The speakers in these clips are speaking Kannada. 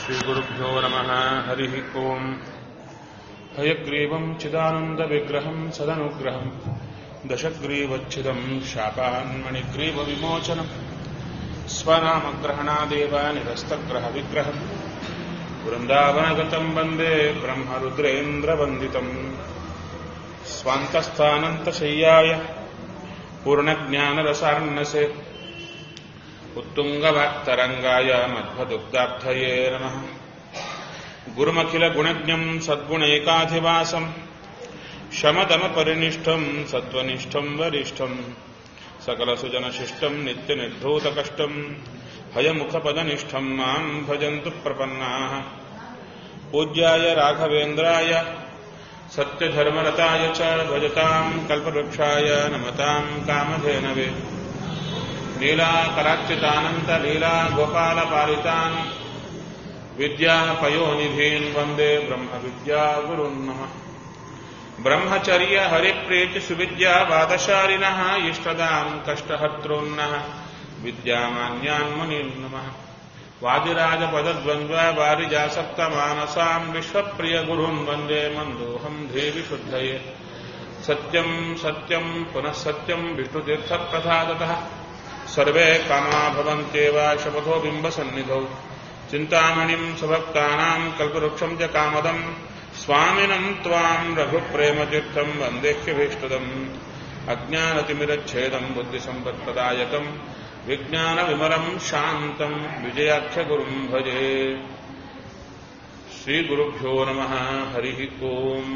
श्रीगुरुभ्यो नमः हरिः ओम् हयग्रीवम् चिदानन्दविग्रहम् सदनुग्रहम् दशग्रीवच्छिदम् शापान्मणिग्रीवविमोचनम् स्वनामग्रहणादेव निरस्तग्रहविग्रहम् वृन्दावनगतम् वन्दे ब्रह्मरुद्रेन्द्रवन्दितम् स्वान्तस्थानन्तशय्याय पूर्णज्ञानरसार्णसे उत्तुङ्गवाक्तरङ्गाय मध्वदुग्धाब्धये नमः गुरुमखिलगुणज्ञम् सद्गुणैकाधिवासम् शमदमपरिनिष्ठम् सत्त्वनिष्ठम् वरिष्ठम् सकलसुजनशिष्टम् नित्यनिर्धूतकष्टम् हयमुखपदनिष्ठम् माम् भजन्तु प्रपन्नाः पूज्याय राघवेन्द्राय सत्यधर्मरताय च भजताम् कल्पवृक्षाय नमताम् कामधेनवे लीलाकराच्युतानन्तलीला गोपालपालितान् विद्यापयोनिधीन् वन्दे ब्रह्मविद्यागुरुन् नमः ब्रह्मचर्य हरिप्रीतिसुविद्यावादशालिनः इष्टदाम् कष्टहर्तॄन्नः विद्यामान्यान् मुनीन् नमः वादिराजपदद्वन्द्ववारिजासप्तमानसाम् विश्वप्रियगुरुन् वन्दे मन्दोऽहम् देवि शुद्धये सत्यम् सत्यम् पुनः सत्यम् विष्णुतीर्थप्रसादतः सर्वे कामा भवन्त्येव शपथो बिम्बसन्निधौ चिन्तामणिम् सुभक्तानाम् कल्पवृक्षम् च कामदम् स्वामिनम् त्वाम् रघुप्रेमतीर्थम् वन्देह्यभीष्टदम् अज्ञानतिमिरच्छेदम् बुद्धिसम्पत्प्रदायकम् विज्ञानविमलम् शान्तम् विजयाख्यगुरुम् भजे श्रीगुरुभ्यो नमः हरिः ओम्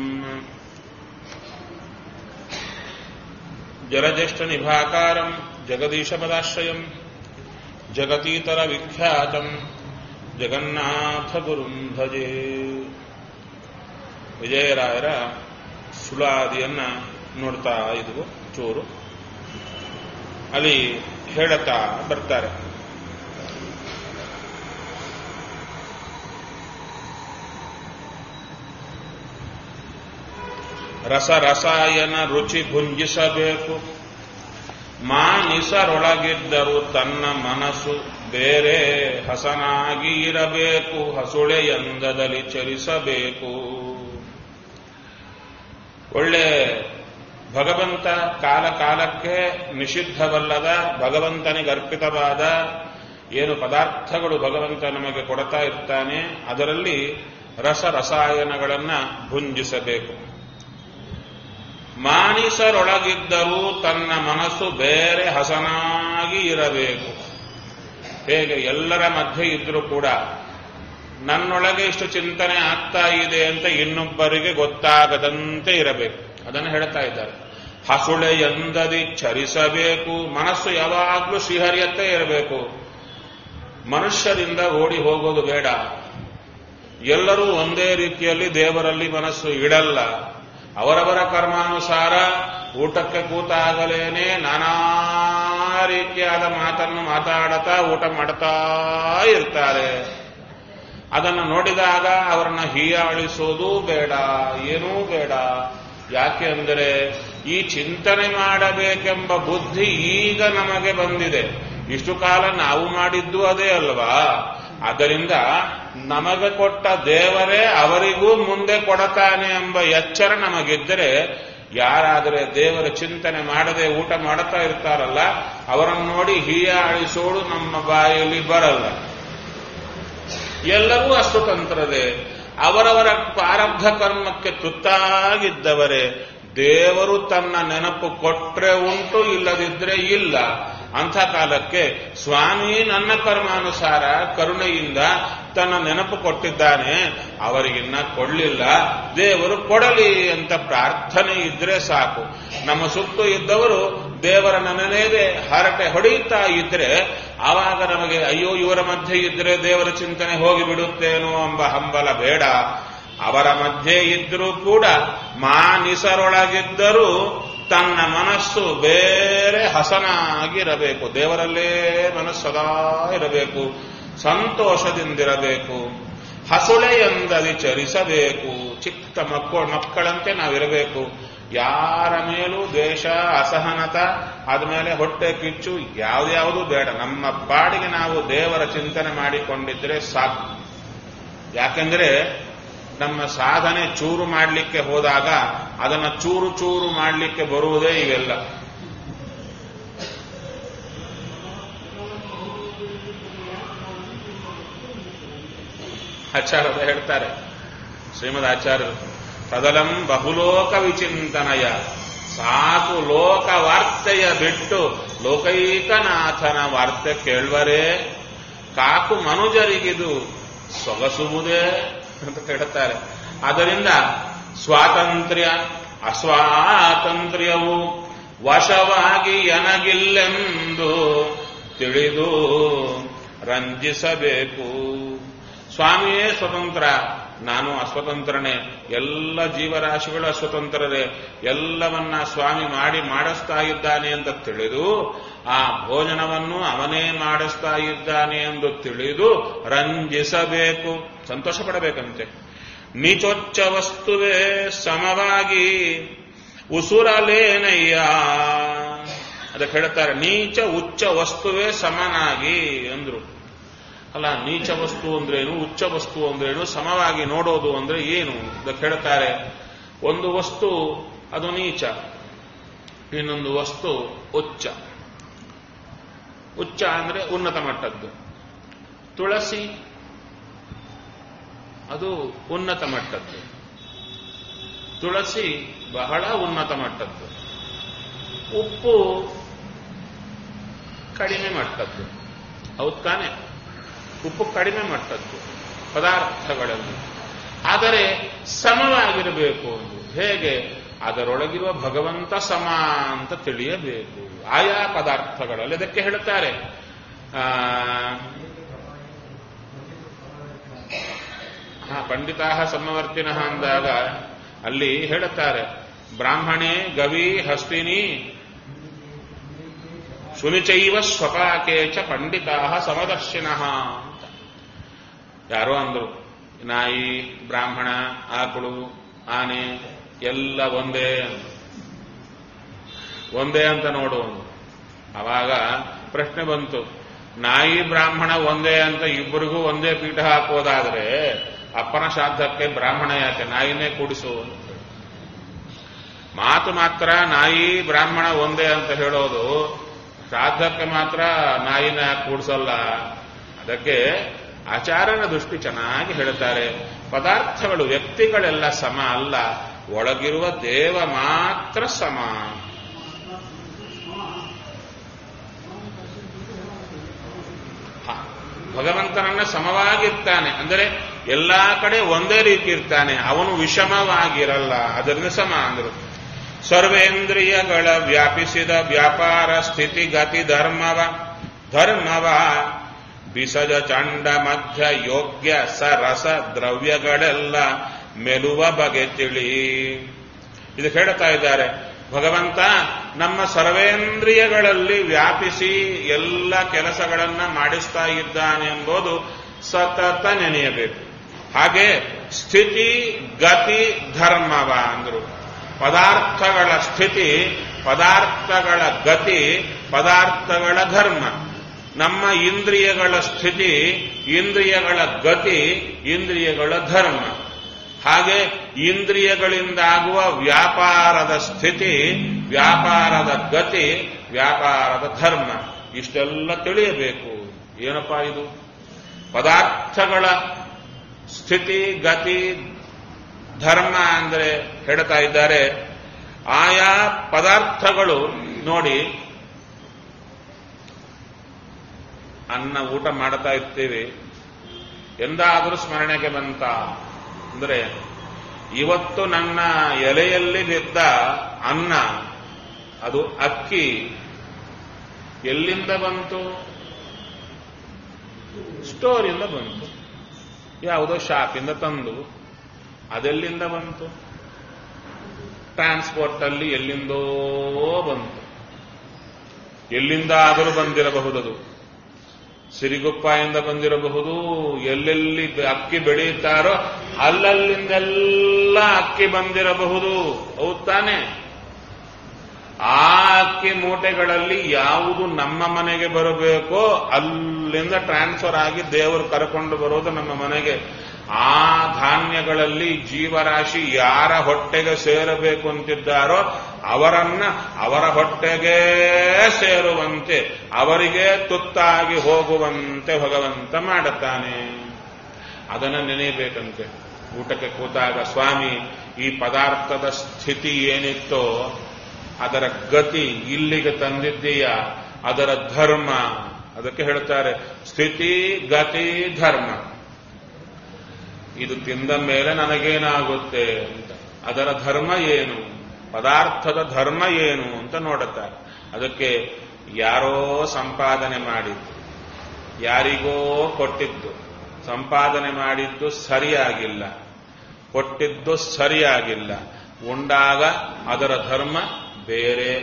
जलज्येष्ठनिभाकारम् जगदीशपदाश्रयम् जगतीतरविख्यातम् ಜಗನ್ನಾಥಗುರುಂ ಭಜೆ ವಿಜಯರಾಯರ ಸುಳಾದಿಯನ್ನ ನೋಡ್ತಾ ಇದ್ವು ಚೂರು ಅಲ್ಲಿ ಹೇಳುತ್ತಾ ಬರ್ತಾರೆ ರಸ ರಸಾಯನ ರುಚಿ ಭುಂಜಿಸಬೇಕು ಮಾನಿಸರೊಳಗಿದ್ದರೂ ತನ್ನ ಮನಸ್ಸು ಬೇರೆ ಹಸನಾಗಿ ಇರಬೇಕು ಹಸುಳೆಯಂದದಲ್ಲಿ ಚಲಿಸಬೇಕು ಒಳ್ಳೆ ಭಗವಂತ ಕಾಲ ಕಾಲಕ್ಕೆ ನಿಷಿದ್ಧವಲ್ಲದ ಭಗವಂತನಿಗೆ ಅರ್ಪಿತವಾದ ಏನು ಪದಾರ್ಥಗಳು ಭಗವಂತ ನಮಗೆ ಕೊಡ್ತಾ ಇರ್ತಾನೆ ಅದರಲ್ಲಿ ರಸ ರಸಾಯನಗಳನ್ನ ಭುಂಜಿಸಬೇಕು ಮಾನಿಸರೊಳಗಿದ್ದರೂ ತನ್ನ ಮನಸ್ಸು ಬೇರೆ ಹಸನಾಗಿ ಇರಬೇಕು ಹೇಗೆ ಎಲ್ಲರ ಮಧ್ಯೆ ಇದ್ರೂ ಕೂಡ ನನ್ನೊಳಗೆ ಇಷ್ಟು ಚಿಂತನೆ ಆಗ್ತಾ ಇದೆ ಅಂತ ಇನ್ನೊಬ್ಬರಿಗೆ ಗೊತ್ತಾಗದಂತೆ ಇರಬೇಕು ಅದನ್ನು ಹೇಳ್ತಾ ಇದ್ದಾರೆ ಹಸುಳೆ ಎಂದದಿ ಚರಿಸಬೇಕು ಮನಸ್ಸು ಯಾವಾಗಲೂ ಶ್ರೀಹರಿಯತ್ತೇ ಇರಬೇಕು ಮನುಷ್ಯರಿಂದ ಓಡಿ ಹೋಗೋದು ಬೇಡ ಎಲ್ಲರೂ ಒಂದೇ ರೀತಿಯಲ್ಲಿ ದೇವರಲ್ಲಿ ಮನಸ್ಸು ಇಡಲ್ಲ ಅವರವರ ಕರ್ಮಾನುಸಾರ ಊಟಕ್ಕೆ ಕೂತಾಗಲೇನೆ ನಾನಾ ರೀತಿಯಾದ ಮಾತನ್ನು ಮಾತಾಡತಾ ಊಟ ಮಾಡ್ತಾ ಇರ್ತಾರೆ ಅದನ್ನು ನೋಡಿದಾಗ ಅವರನ್ನ ಹೀಯಾಳಿಸೋದು ಬೇಡ ಏನೂ ಬೇಡ ಯಾಕೆ ಅಂದರೆ ಈ ಚಿಂತನೆ ಮಾಡಬೇಕೆಂಬ ಬುದ್ಧಿ ಈಗ ನಮಗೆ ಬಂದಿದೆ ಇಷ್ಟು ಕಾಲ ನಾವು ಮಾಡಿದ್ದು ಅದೇ ಅಲ್ವಾ ಆದ್ದರಿಂದ ನಮಗೆ ಕೊಟ್ಟ ದೇವರೇ ಅವರಿಗೂ ಮುಂದೆ ಕೊಡತಾನೆ ಎಂಬ ಎಚ್ಚರ ನಮಗಿದ್ದರೆ ಯಾರಾದರೆ ದೇವರ ಚಿಂತನೆ ಮಾಡದೆ ಊಟ ಮಾಡುತ್ತಾ ಇರ್ತಾರಲ್ಲ ಅವರನ್ನು ನೋಡಿ ಹೀಯಾಳಿಸೋಡು ನಮ್ಮ ಬಾಯಲ್ಲಿ ಬರಲ್ಲ ಎಲ್ಲರೂ ಅಷ್ಟು ತಂತ್ರದೆ ಅವರವರ ಪ್ರಾರಬ್ಧ ಕರ್ಮಕ್ಕೆ ತುತ್ತಾಗಿದ್ದವರೇ ದೇವರು ತನ್ನ ನೆನಪು ಕೊಟ್ರೆ ಉಂಟು ಇಲ್ಲದಿದ್ರೆ ಇಲ್ಲ ಅಂಥ ಕಾಲಕ್ಕೆ ಸ್ವಾಮಿ ನನ್ನ ಕರ್ಮಾನುಸಾರ ಕರುಣೆಯಿಂದ ತನ್ನ ನೆನಪು ಕೊಟ್ಟಿದ್ದಾನೆ ಅವರಿಗಿನ್ನ ಕೊಡಲಿಲ್ಲ ದೇವರು ಕೊಡಲಿ ಅಂತ ಪ್ರಾರ್ಥನೆ ಇದ್ರೆ ಸಾಕು ನಮ್ಮ ಸುತ್ತು ಇದ್ದವರು ದೇವರ ನೆನೆದೇ ಹರಟೆ ಹೊಡೆಯುತ್ತಾ ಇದ್ರೆ ಆವಾಗ ನಮಗೆ ಅಯ್ಯೋ ಇವರ ಮಧ್ಯೆ ಇದ್ರೆ ದೇವರ ಚಿಂತನೆ ಹೋಗಿ ಬಿಡುತ್ತೇನೋ ಎಂಬ ಹಂಬಲ ಬೇಡ ಅವರ ಮಧ್ಯೆ ಇದ್ರೂ ಕೂಡ ಮಾನಿಸರೊಳಗಿದ್ದರೂ ತನ್ನ ಮನಸ್ಸು ಬೇರೆ ಹಸನಾಗಿರಬೇಕು ದೇವರಲ್ಲೇ ಮನಸ್ಸು ಸದಾ ಇರಬೇಕು ಸಂತೋಷದಿಂದಿರಬೇಕು ಹಸುಳೆಯಂದದಿ ಚರಿಸಬೇಕು ಚಿಕ್ಕ ಮಕ್ಕಳು ಮಕ್ಕಳಂತೆ ನಾವಿರಬೇಕು ಯಾರ ಮೇಲೂ ದ್ವೇಷ ಅಸಹನತ ಆದ್ಮೇಲೆ ಹೊಟ್ಟೆ ಕಿಚ್ಚು ಯಾವ್ದ್ಯಾವುದು ಬೇಡ ನಮ್ಮ ಪಾಡಿಗೆ ನಾವು ದೇವರ ಚಿಂತನೆ ಮಾಡಿಕೊಂಡಿದ್ರೆ ಸಾಕು ಯಾಕೆಂದ್ರೆ ನಮ್ಮ ಸಾಧನೆ ಚೂರು ಮಾಡಲಿಕ್ಕೆ ಹೋದಾಗ ಅದನ್ನ ಚೂರು ಚೂರು ಮಾಡಲಿಕ್ಕೆ ಬರುವುದೇ ಇವೆಲ್ಲ ಆಚಾರ್ಯರು ಹೇಳ್ತಾರೆ ಶ್ರೀಮದ್ ಆಚಾರ್ಯರು ತದಲಂ ಬಹುಲೋಕ ವಿಚಿಂತನಯ ಸಾಕು ಲೋಕ ವಾರ್ತೆಯ ಬಿಟ್ಟು ಲೋಕೈಕನಾಥನ ವಾರ್ತೆ ಕೇಳುವರೇ ಕಾಕು ಮನುಜರಿಗಿದು ಸೊಗಸುವುದೇ ಅಂತ ಕೇಳುತ್ತಾರೆ ಆದ್ದರಿಂದ ಸ್ವಾತಂತ್ರ್ಯ ಅಸ್ವಾತಂತ್ರ್ಯವು ವಶವಾಗಿ ಎನಗಿಲ್ಲೆಂದು ತಿಳಿದು ರಂಜಿಸಬೇಕು ಸ್ವಾಮಿಯೇ ಸ್ವತಂತ್ರ ನಾನು ಅಸ್ವತಂತ್ರನೇ ಎಲ್ಲ ಜೀವರಾಶಿಗಳು ಅಸ್ವತಂತ್ರರೇ ಎಲ್ಲವನ್ನ ಸ್ವಾಮಿ ಮಾಡಿ ಮಾಡಿಸ್ತಾ ಇದ್ದಾನೆ ಅಂತ ತಿಳಿದು ಆ ಭೋಜನವನ್ನು ಅವನೇ ಮಾಡಿಸ್ತಾ ಇದ್ದಾನೆ ಎಂದು ತಿಳಿದು ರಂಜಿಸಬೇಕು ಸಂತೋಷ ಪಡಬೇಕಂತೆ ನೀಚೊಚ್ಚ ವಸ್ತುವೇ ಸಮವಾಗಿ ಉಸುರಲೇನಯ್ಯ ಅದಕ್ಕೆ ಹೇಳ್ತಾರೆ ನೀಚ ಉಚ್ಚ ವಸ್ತುವೇ ಸಮನಾಗಿ ಅಂದ್ರು ಅಲ್ಲ ನೀಚ ವಸ್ತು ಅಂದ್ರೇನು ಉಚ್ಚ ವಸ್ತು ಅಂದ್ರೇನು ಸಮವಾಗಿ ನೋಡೋದು ಅಂದ್ರೆ ಏನು ಅದಕ್ಕೆ ಹೇಳ್ತಾರೆ ಒಂದು ವಸ್ತು ಅದು ನೀಚ ಇನ್ನೊಂದು ವಸ್ತು ಉಚ್ಚ ಉಚ್ಚ ಅಂದ್ರೆ ಉನ್ನತ ಮಟ್ಟದ್ದು ತುಳಸಿ ಅದು ಉನ್ನತ ಮಟ್ಟದ್ದು ತುಳಸಿ ಬಹಳ ಉನ್ನತ ಮಟ್ಟದ್ದು ಉಪ್ಪು ಕಡಿಮೆ ಮಟ್ಟದ್ದು ಹೌದು ತಾನೆ ಉಪ್ಪು ಕಡಿಮೆ ಮಟ್ಟದ್ದು ಪದಾರ್ಥಗಳಲ್ಲಿ ಆದರೆ ಸಮವಾಗಿರಬೇಕು ಒಂದು ಹೇಗೆ ಅದರೊಳಗಿರುವ ಭಗವಂತ ಸಮ ಅಂತ ತಿಳಿಯಬೇಕು ಆಯಾ ಪದಾರ್ಥಗಳಲ್ಲಿ ಅದಕ್ಕೆ ಹೇಳುತ್ತಾರೆ ಆ ಹಾ ಪಂಡಿತಾ ಸಮವರ್ತಿನಃ ಅಂದಾಗ ಅಲ್ಲಿ ಹೇಳುತ್ತಾರೆ ಬ್ರಾಹ್ಮಣೇ ಗವಿ ಹಸ್ತಿನಿ ಶುನಿಚೈವ ಸ್ವಪಾಕೆ ಚ ಪಂಡಿತಾ ಸಮದರ್ಶಿನಃ ಅಂತ ಯಾರೋ ಅಂದ್ರು ನಾಯಿ ಬ್ರಾಹ್ಮಣ ಆಕಳು ಆನೆ ಎಲ್ಲ ಒಂದೇ ಒಂದೇ ಅಂತ ನೋಡು ಅವಾಗ ಪ್ರಶ್ನೆ ಬಂತು ನಾಯಿ ಬ್ರಾಹ್ಮಣ ಒಂದೇ ಅಂತ ಇಬ್ಬರಿಗೂ ಒಂದೇ ಪೀಠ ಹಾಕೋದಾದ್ರೆ ಅಪ್ಪನ ಶ್ರಾದ್ದಕ್ಕೆ ಬ್ರಾಹ್ಮಣ ಯಾಕೆ ನಾಯಿನೇ ಕೂಡಿಸು ಮಾತು ಮಾತ್ರ ನಾಯಿ ಬ್ರಾಹ್ಮಣ ಒಂದೇ ಅಂತ ಹೇಳೋದು ಶ್ರಾದ್ದಕ್ಕೆ ಮಾತ್ರ ನಾಯಿನ ಕೂಡಿಸಲ್ಲ ಅದಕ್ಕೆ ಆಚಾರ್ಯನ ದೃಷ್ಟಿ ಚೆನ್ನಾಗಿ ಹೇಳುತ್ತಾರೆ ಪದಾರ್ಥಗಳು ವ್ಯಕ್ತಿಗಳೆಲ್ಲ ಸಮ ಅಲ್ಲ ಒಳಗಿರುವ ದೇವ ಮಾತ್ರ ಸಮ ಹ, ಭಗವಂತನನ್ನ ಸಮವಾಗಿರ್ತಾನೆ ಅಂದರೆ ಎಲ್ಲಾ ಕಡೆ ಒಂದೇ ರೀತಿ ಇರ್ತಾನೆ ಅವನು ವಿಷಮವಾಗಿರಲ್ಲ ಅದರಿಂದ ಸಮ ಅಂದರು ಸರ್ವೇಂದ್ರಿಯಗಳ ವ್ಯಾಪಿಸಿದ ವ್ಯಾಪಾರ ಸ್ಥಿತಿ ಗತಿ ಧರ್ಮವ ಧರ್ಮವ ಬಿಸಜ ಚಂಡ ಮಧ್ಯ ಯೋಗ್ಯ ಸರಸ ದ್ರವ್ಯಗಳೆಲ್ಲ ಮೆಲುವ ಬಗೆ ತಿಳಿ ಇದು ಹೇಳ್ತಾ ಇದ್ದಾರೆ ಭಗವಂತ ನಮ್ಮ ಸರ್ವೇಂದ್ರಿಯಗಳಲ್ಲಿ ವ್ಯಾಪಿಸಿ ಎಲ್ಲ ಕೆಲಸಗಳನ್ನ ಮಾಡಿಸ್ತಾ ಇದ್ದಾನೆ ಎಂಬುದು ಸತತ ನೆನೆಯಬೇಕು ಹಾಗೆ ಸ್ಥಿತಿ ಗತಿ ಧರ್ಮವ ಅಂದ್ರು ಪದಾರ್ಥಗಳ ಸ್ಥಿತಿ ಪದಾರ್ಥಗಳ ಗತಿ ಪದಾರ್ಥಗಳ ಧರ್ಮ ನಮ್ಮ ಇಂದ್ರಿಯಗಳ ಸ್ಥಿತಿ ಇಂದ್ರಿಯಗಳ ಗತಿ ಇಂದ್ರಿಯಗಳ ಧರ್ಮ ಹಾಗೆ ಇಂದ್ರಿಯಗಳಿಂದಾಗುವ ವ್ಯಾಪಾರದ ಸ್ಥಿತಿ ವ್ಯಾಪಾರದ ಗತಿ ವ್ಯಾಪಾರದ ಧರ್ಮ ಇಷ್ಟೆಲ್ಲ ತಿಳಿಯಬೇಕು ಏನಪ್ಪಾ ಇದು ಪದಾರ್ಥಗಳ ಸ್ಥಿತಿ ಗತಿ ಧರ್ಮ ಅಂದರೆ ಹೇಳ್ತಾ ಇದ್ದಾರೆ ಆಯಾ ಪದಾರ್ಥಗಳು ನೋಡಿ ಅನ್ನ ಊಟ ಮಾಡ್ತಾ ಇರ್ತೀವಿ ಎಂದಾದರೂ ಸ್ಮರಣೆಗೆ ಬಂತ ಅಂದ್ರೆ ಇವತ್ತು ನನ್ನ ಎಲೆಯಲ್ಲಿ ಬಿದ್ದ ಅನ್ನ ಅದು ಅಕ್ಕಿ ಎಲ್ಲಿಂದ ಬಂತು ಸ್ಟೋರಿಂದ ಬಂತು ಯಾವುದೋ ಶಾಪಿಂದ ತಂದು ಅದೆಲ್ಲಿಂದ ಬಂತು ಟ್ರಾನ್ಸ್ಪೋರ್ಟ್ ಅಲ್ಲಿ ಎಲ್ಲಿಂದೋ ಬಂತು ಎಲ್ಲಿಂದ ಆದರೂ ಬಂದಿರಬಹುದದು ಸಿರಿಗುಪ್ಪಾಯಿಂದ ಬಂದಿರಬಹುದು ಎಲ್ಲೆಲ್ಲಿ ಅಕ್ಕಿ ಬೆಳೆಯುತ್ತಾರೋ ಅಲ್ಲಲ್ಲಿಂದೆಲ್ಲ ಅಕ್ಕಿ ಬಂದಿರಬಹುದು ಹೌದ್ ತಾನೆ ಆ ಅಕ್ಕಿ ಮೂಟೆಗಳಲ್ಲಿ ಯಾವುದು ನಮ್ಮ ಮನೆಗೆ ಬರಬೇಕೋ ಅಲ್ಲಿಂದ ಟ್ರಾನ್ಸ್ಫರ್ ಆಗಿ ದೇವರು ಕರ್ಕೊಂಡು ಬರೋದು ನಮ್ಮ ಮನೆಗೆ ಆ ಧಾನ್ಯಗಳಲ್ಲಿ ಜೀವರಾಶಿ ಯಾರ ಹೊಟ್ಟೆಗೆ ಸೇರಬೇಕು ಅಂತಿದ್ದಾರೋ ಅವರನ್ನ ಅವರ ಹೊಟ್ಟೆಗೆ ಸೇರುವಂತೆ ಅವರಿಗೆ ತುತ್ತಾಗಿ ಹೋಗುವಂತೆ ಭಗವಂತ ಮಾಡುತ್ತಾನೆ ಅದನ್ನು ನೆನೆಯಬೇಕಂತೆ ಊಟಕ್ಕೆ ಕೂತಾಗ ಸ್ವಾಮಿ ಈ ಪದಾರ್ಥದ ಸ್ಥಿತಿ ಏನಿತ್ತೋ ಅದರ ಗತಿ ಇಲ್ಲಿಗೆ ತಂದಿದ್ದೀಯ ಅದರ ಧರ್ಮ ಅದಕ್ಕೆ ಹೇಳ್ತಾರೆ ಸ್ಥಿತಿ ಗತಿ ಧರ್ಮ ಇದು ತಿಂದ ಮೇಲೆ ನನಗೇನಾಗುತ್ತೆ ಅಂತ ಅದರ ಧರ್ಮ ಏನು ಪದಾರ್ಥದ ಧರ್ಮ ಏನು ಅಂತ ನೋಡುತ್ತಾರೆ ಅದಕ್ಕೆ ಯಾರೋ ಸಂಪಾದನೆ ಮಾಡಿದ್ದು ಯಾರಿಗೋ ಕೊಟ್ಟಿದ್ದು ಸಂಪಾದನೆ ಮಾಡಿದ್ದು ಸರಿಯಾಗಿಲ್ಲ ಕೊಟ್ಟಿದ್ದು ಸರಿಯಾಗಿಲ್ಲ ಉಂಡಾಗ ಅದರ ಧರ್ಮ ಬೇರೆ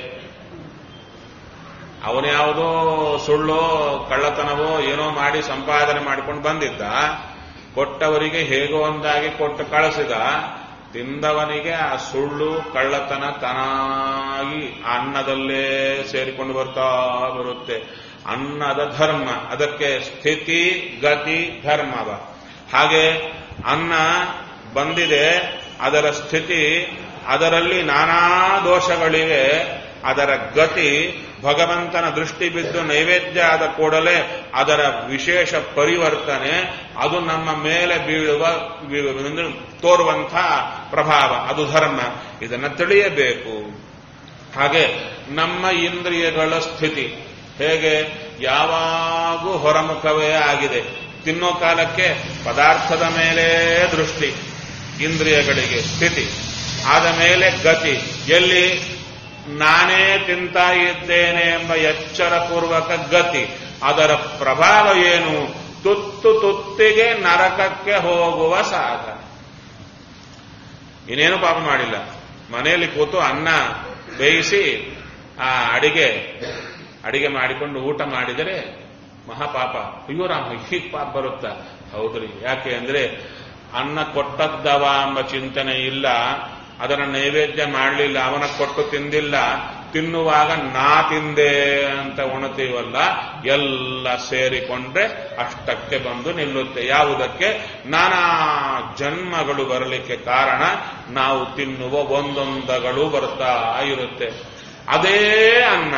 ಅವನ್ಯಾವುದೋ ಸುಳ್ಳೋ ಕಳ್ಳತನವೋ ಏನೋ ಮಾಡಿ ಸಂಪಾದನೆ ಮಾಡಿಕೊಂಡು ಬಂದಿದ್ದ ಕೊಟ್ಟವರಿಗೆ ಹೇಗೋ ಒಂದಾಗಿ ಕೊಟ್ಟು ಕಳಿಸಿದ ತಿಂದವನಿಗೆ ಆ ಸುಳ್ಳು ಕಳ್ಳತನ ತನಾಗಿ ಅನ್ನದಲ್ಲೇ ಸೇರಿಕೊಂಡು ಬರ್ತಾ ಬರುತ್ತೆ ಅನ್ನದ ಧರ್ಮ ಅದಕ್ಕೆ ಸ್ಥಿತಿ ಗತಿ ಧರ್ಮವ ಹಾಗೆ ಅನ್ನ ಬಂದಿದೆ ಅದರ ಸ್ಥಿತಿ ಅದರಲ್ಲಿ ನಾನಾ ದೋಷಗಳಿವೆ ಅದರ ಗತಿ ಭಗವಂತನ ದೃಷ್ಟಿ ಬಿದ್ದು ನೈವೇದ್ಯ ಆದ ಕೂಡಲೇ ಅದರ ವಿಶೇಷ ಪರಿವರ್ತನೆ ಅದು ನಮ್ಮ ಮೇಲೆ ಬೀಳುವ ತೋರುವಂಥ ಪ್ರಭಾವ ಅದು ಧರ್ಮ ಇದನ್ನು ತಿಳಿಯಬೇಕು ಹಾಗೆ ನಮ್ಮ ಇಂದ್ರಿಯಗಳ ಸ್ಥಿತಿ ಹೇಗೆ ಯಾವಾಗೂ ಹೊರಮುಖವೇ ಆಗಿದೆ ತಿನ್ನೋ ಕಾಲಕ್ಕೆ ಪದಾರ್ಥದ ಮೇಲೆ ದೃಷ್ಟಿ ಇಂದ್ರಿಯಗಳಿಗೆ ಸ್ಥಿತಿ ಆದ ಮೇಲೆ ಗತಿ ಎಲ್ಲಿ ನಾನೇ ತಿಂತಾ ಇದ್ದೇನೆ ಎಂಬ ಎಚ್ಚರಪೂರ್ವಕ ಗತಿ ಅದರ ಪ್ರಭಾವ ಏನು ತುತ್ತು ತುತ್ತಿಗೆ ನರಕಕ್ಕೆ ಹೋಗುವ ಸಾಧನ ಇನ್ನೇನು ಪಾಪ ಮಾಡಿಲ್ಲ ಮನೆಯಲ್ಲಿ ಕೂತು ಅನ್ನ ಬೇಯಿಸಿ ಆ ಅಡಿಗೆ ಅಡಿಗೆ ಮಾಡಿಕೊಂಡು ಊಟ ಮಾಡಿದರೆ ಮಹಾಪಾಪ ಅಯ್ಯೋ ರಾಮ ಹೀಗೆ ಪಾಪ ಬರುತ್ತಾ ಹೌದ್ರಿ ಯಾಕೆ ಅಂದ್ರೆ ಅನ್ನ ಕೊಟ್ಟದ್ದವ ಎಂಬ ಚಿಂತನೆ ಇಲ್ಲ ಅದರ ನೈವೇದ್ಯ ಮಾಡಲಿಲ್ಲ ಅವನ ಕೊಟ್ಟು ತಿಂದಿಲ್ಲ ತಿನ್ನುವಾಗ ನಾ ತಿಂದೆ ಅಂತ ಉಣತೀವಲ್ಲ ಎಲ್ಲ ಸೇರಿಕೊಂಡ್ರೆ ಅಷ್ಟಕ್ಕೆ ಬಂದು ನಿಲ್ಲುತ್ತೆ ಯಾವುದಕ್ಕೆ ನಾನಾ ಜನ್ಮಗಳು ಬರಲಿಕ್ಕೆ ಕಾರಣ ನಾವು ತಿನ್ನುವ ಒಂದೊಂದಗಳು ಬರ್ತಾ ಇರುತ್ತೆ ಅದೇ ಅನ್ನ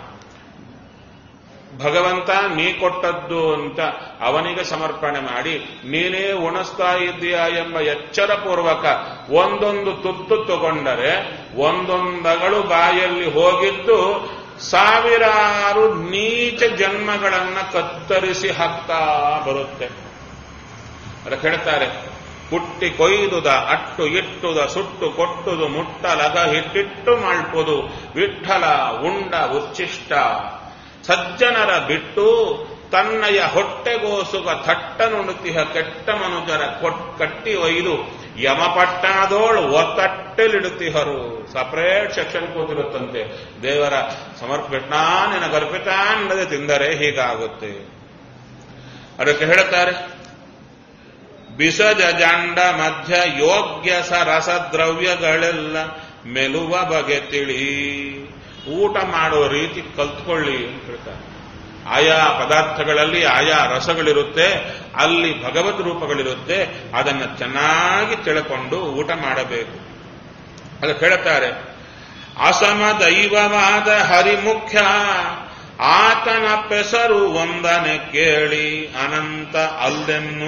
ಭಗವಂತ ನೀ ಕೊಟ್ಟದ್ದು ಅಂತ ಅವನಿಗೆ ಸಮರ್ಪಣೆ ಮಾಡಿ ನೀನೇ ಉಣಿಸ್ತಾ ಇದ್ದೀಯಾ ಎಂಬ ಎಚ್ಚರಪೂರ್ವಕ ಒಂದೊಂದು ತುತ್ತು ತಗೊಂಡರೆ ಒಂದೊಂದಗಳು ಬಾಯಲ್ಲಿ ಹೋಗಿದ್ದು ಸಾವಿರಾರು ನೀಚ ಜನ್ಮಗಳನ್ನ ಕತ್ತರಿಸಿ ಹಾಕ್ತಾ ಬರುತ್ತೆ ಅದಕ್ಕೆ ಹೇಳ್ತಾರೆ ಹುಟ್ಟಿ ಕೊಯ್ದುದ ಅಟ್ಟು ಇಟ್ಟುದ ಸುಟ್ಟು ಕೊಟ್ಟುದು ಮುಟ್ಟಲಗ ಹಿಟ್ಟಿಟ್ಟು ಮಾಡ್ಪುದು ವಿಠಲ ಉಂಡ ಉಚ್ಚಿಷ್ಟ ಸಜ್ಜನರ ಬಿಟ್ಟು ತನ್ನಯ ಹೊಟ್ಟೆಗೋಸುಗ ಥಟ್ಟನುಣುತಿಹ ಕೆಟ್ಟ ಮನುಜರ ಕೊಟ್ ಕಟ್ಟಿ ಒಯ್ದು ಯಮಪಟ್ಟಣದೋಳು ಒತ್ತಟ್ಟೆಲಿಡುತ್ತಿಹರು ಸಪರೇಟ್ ಸೆಕ್ಷನ್ ಕೂತಿರುತ್ತಂತೆ ದೇವರ ಸಮರ್ಪಿಟ್ನಾ ನಿನ ಗರ್ಭಿತ ಅನ್ನದೆ ತಿಂದರೆ ಹೀಗಾಗುತ್ತೆ ಅದಕ್ಕೆ ಹೇಳುತ್ತಾರೆ ಬಿಸಜ ಜಾಂಡ ಮಧ್ಯ ಯೋಗ್ಯ ರಸದ್ರವ್ಯಗಳೆಲ್ಲ ಮೆಲುವ ಬಗೆ ತಿಳಿ ಊಟ ಮಾಡುವ ರೀತಿ ಕಲ್ತ್ಕೊಳ್ಳಿ ಅಂತ ಹೇಳ್ತಾರೆ ಆಯಾ ಪದಾರ್ಥಗಳಲ್ಲಿ ಆಯಾ ರಸಗಳಿರುತ್ತೆ ಅಲ್ಲಿ ಭಗವದ್ ರೂಪಗಳಿರುತ್ತೆ ಅದನ್ನು ಚೆನ್ನಾಗಿ ತಿಳ್ಕೊಂಡು ಊಟ ಮಾಡಬೇಕು ಅದಕ್ಕೆ ಹೇಳುತ್ತಾರೆ ಅಸಮ ದೈವವಾದ ಹರಿಮುಖ್ಯ ಆತನ ಪೆಸರು ಒಂದನೆ ಕೇಳಿ ಅನಂತ ಅಲ್ಲೆನ್ನು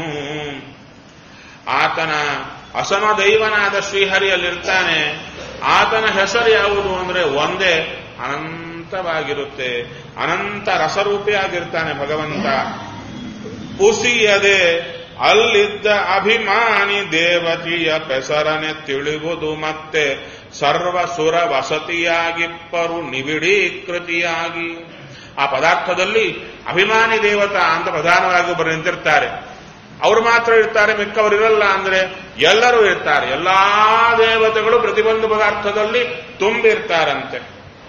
ಆತನ ಅಸಮ ದೈವನಾದ ಶ್ರೀಹರಿಯಲ್ಲಿರ್ತಾನೆ ಆತನ ಹೆಸರು ಯಾವುದು ಅಂದ್ರೆ ಒಂದೇ ಅನಂತವಾಗಿರುತ್ತೆ ಅನಂತ ರಸರೂಪಿಯಾಗಿರ್ತಾನೆ ಭಗವಂತ ಉಸಿಯದೆ ಅಲ್ಲಿದ್ದ ಅಭಿಮಾನಿ ದೇವತಿಯ ಪೆಸರನೆ ತಿಳಿಯುವುದು ಮತ್ತೆ ಸರ್ವಸುರ ವಸತಿಯಾಗಿಪ್ಪರು ನಿಬಿಡೀಕೃತಿಯಾಗಿ ಆ ಪದಾರ್ಥದಲ್ಲಿ ಅಭಿಮಾನಿ ದೇವತಾ ಅಂತ ಪ್ರಧಾನವಾಗಿ ಒಬ್ಬರು ನಿಂತಿರ್ತಾರೆ ಅವರು ಮಾತ್ರ ಇರ್ತಾರೆ ಮಿಕ್ಕವರಿರಲ್ಲ ಅಂದ್ರೆ ಎಲ್ಲರೂ ಇರ್ತಾರೆ ಎಲ್ಲಾ ದೇವತೆಗಳು ಪ್ರತಿಯೊಂದು ಪದಾರ್ಥದಲ್ಲಿ ತುಂಬಿರ್ತಾರಂತೆ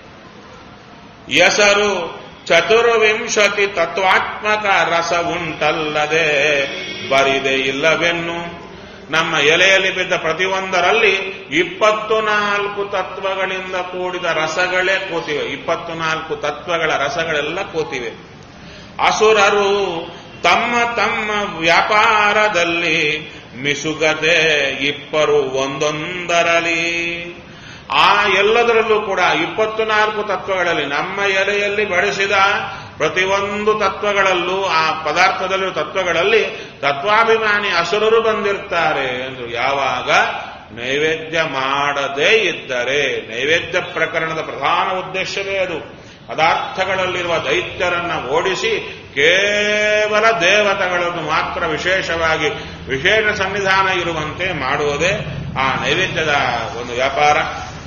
ಹೆಸರು ಚತುರ್ವಿಂಶತಿ ತತ್ವಾತ್ಮಕ ರಸ ಉಂಟಲ್ಲದೆ ಬರಿದೆ ಇಲ್ಲವೆನ್ನು ನಮ್ಮ ಎಲೆಯಲ್ಲಿ ಬಿದ್ದ ಪ್ರತಿಯೊಂದರಲ್ಲಿ ಇಪ್ಪತ್ತು ನಾಲ್ಕು ತತ್ವಗಳಿಂದ ಕೂಡಿದ ರಸಗಳೇ ಕೂತಿವೆ ಇಪ್ಪತ್ತು ನಾಲ್ಕು ತತ್ವಗಳ ರಸಗಳೆಲ್ಲ ಕೂತಿವೆ ಅಸುರರು ತಮ್ಮ ತಮ್ಮ ವ್ಯಾಪಾರದಲ್ಲಿ ಮಿಸುಗದೆ ಇಪ್ಪರು ಒಂದೊಂದರಲಿ ಆ ಎಲ್ಲದರಲ್ಲೂ ಕೂಡ ಇಪ್ಪತ್ತು ನಾಲ್ಕು ತತ್ವಗಳಲ್ಲಿ ನಮ್ಮ ಎಲೆಯಲ್ಲಿ ಬಳಸಿದ ಪ್ರತಿಯೊಂದು ತತ್ವಗಳಲ್ಲೂ ಆ ಪದಾರ್ಥದಲ್ಲಿರುವ ತತ್ವಗಳಲ್ಲಿ ತತ್ವಾಭಿಮಾನಿ ಅಸುರರು ಬಂದಿರ್ತಾರೆ ಎಂದು ಯಾವಾಗ ನೈವೇದ್ಯ ಮಾಡದೇ ಇದ್ದರೆ ನೈವೇದ್ಯ ಪ್ರಕರಣದ ಪ್ರಧಾನ ಉದ್ದೇಶವೇ ಅದು ಪದಾರ್ಥಗಳಲ್ಲಿರುವ ದೈತ್ಯರನ್ನ ಓಡಿಸಿ ಕೇವಲ ದೇವತೆಗಳನ್ನು ಮಾತ್ರ ವಿಶೇಷವಾಗಿ ವಿಶೇಷ ಸನ್ನಿಧಾನ ಇರುವಂತೆ ಮಾಡುವುದೇ ಆ ನೈವೇದ್ಯದ ಒಂದು ವ್ಯಾಪಾರ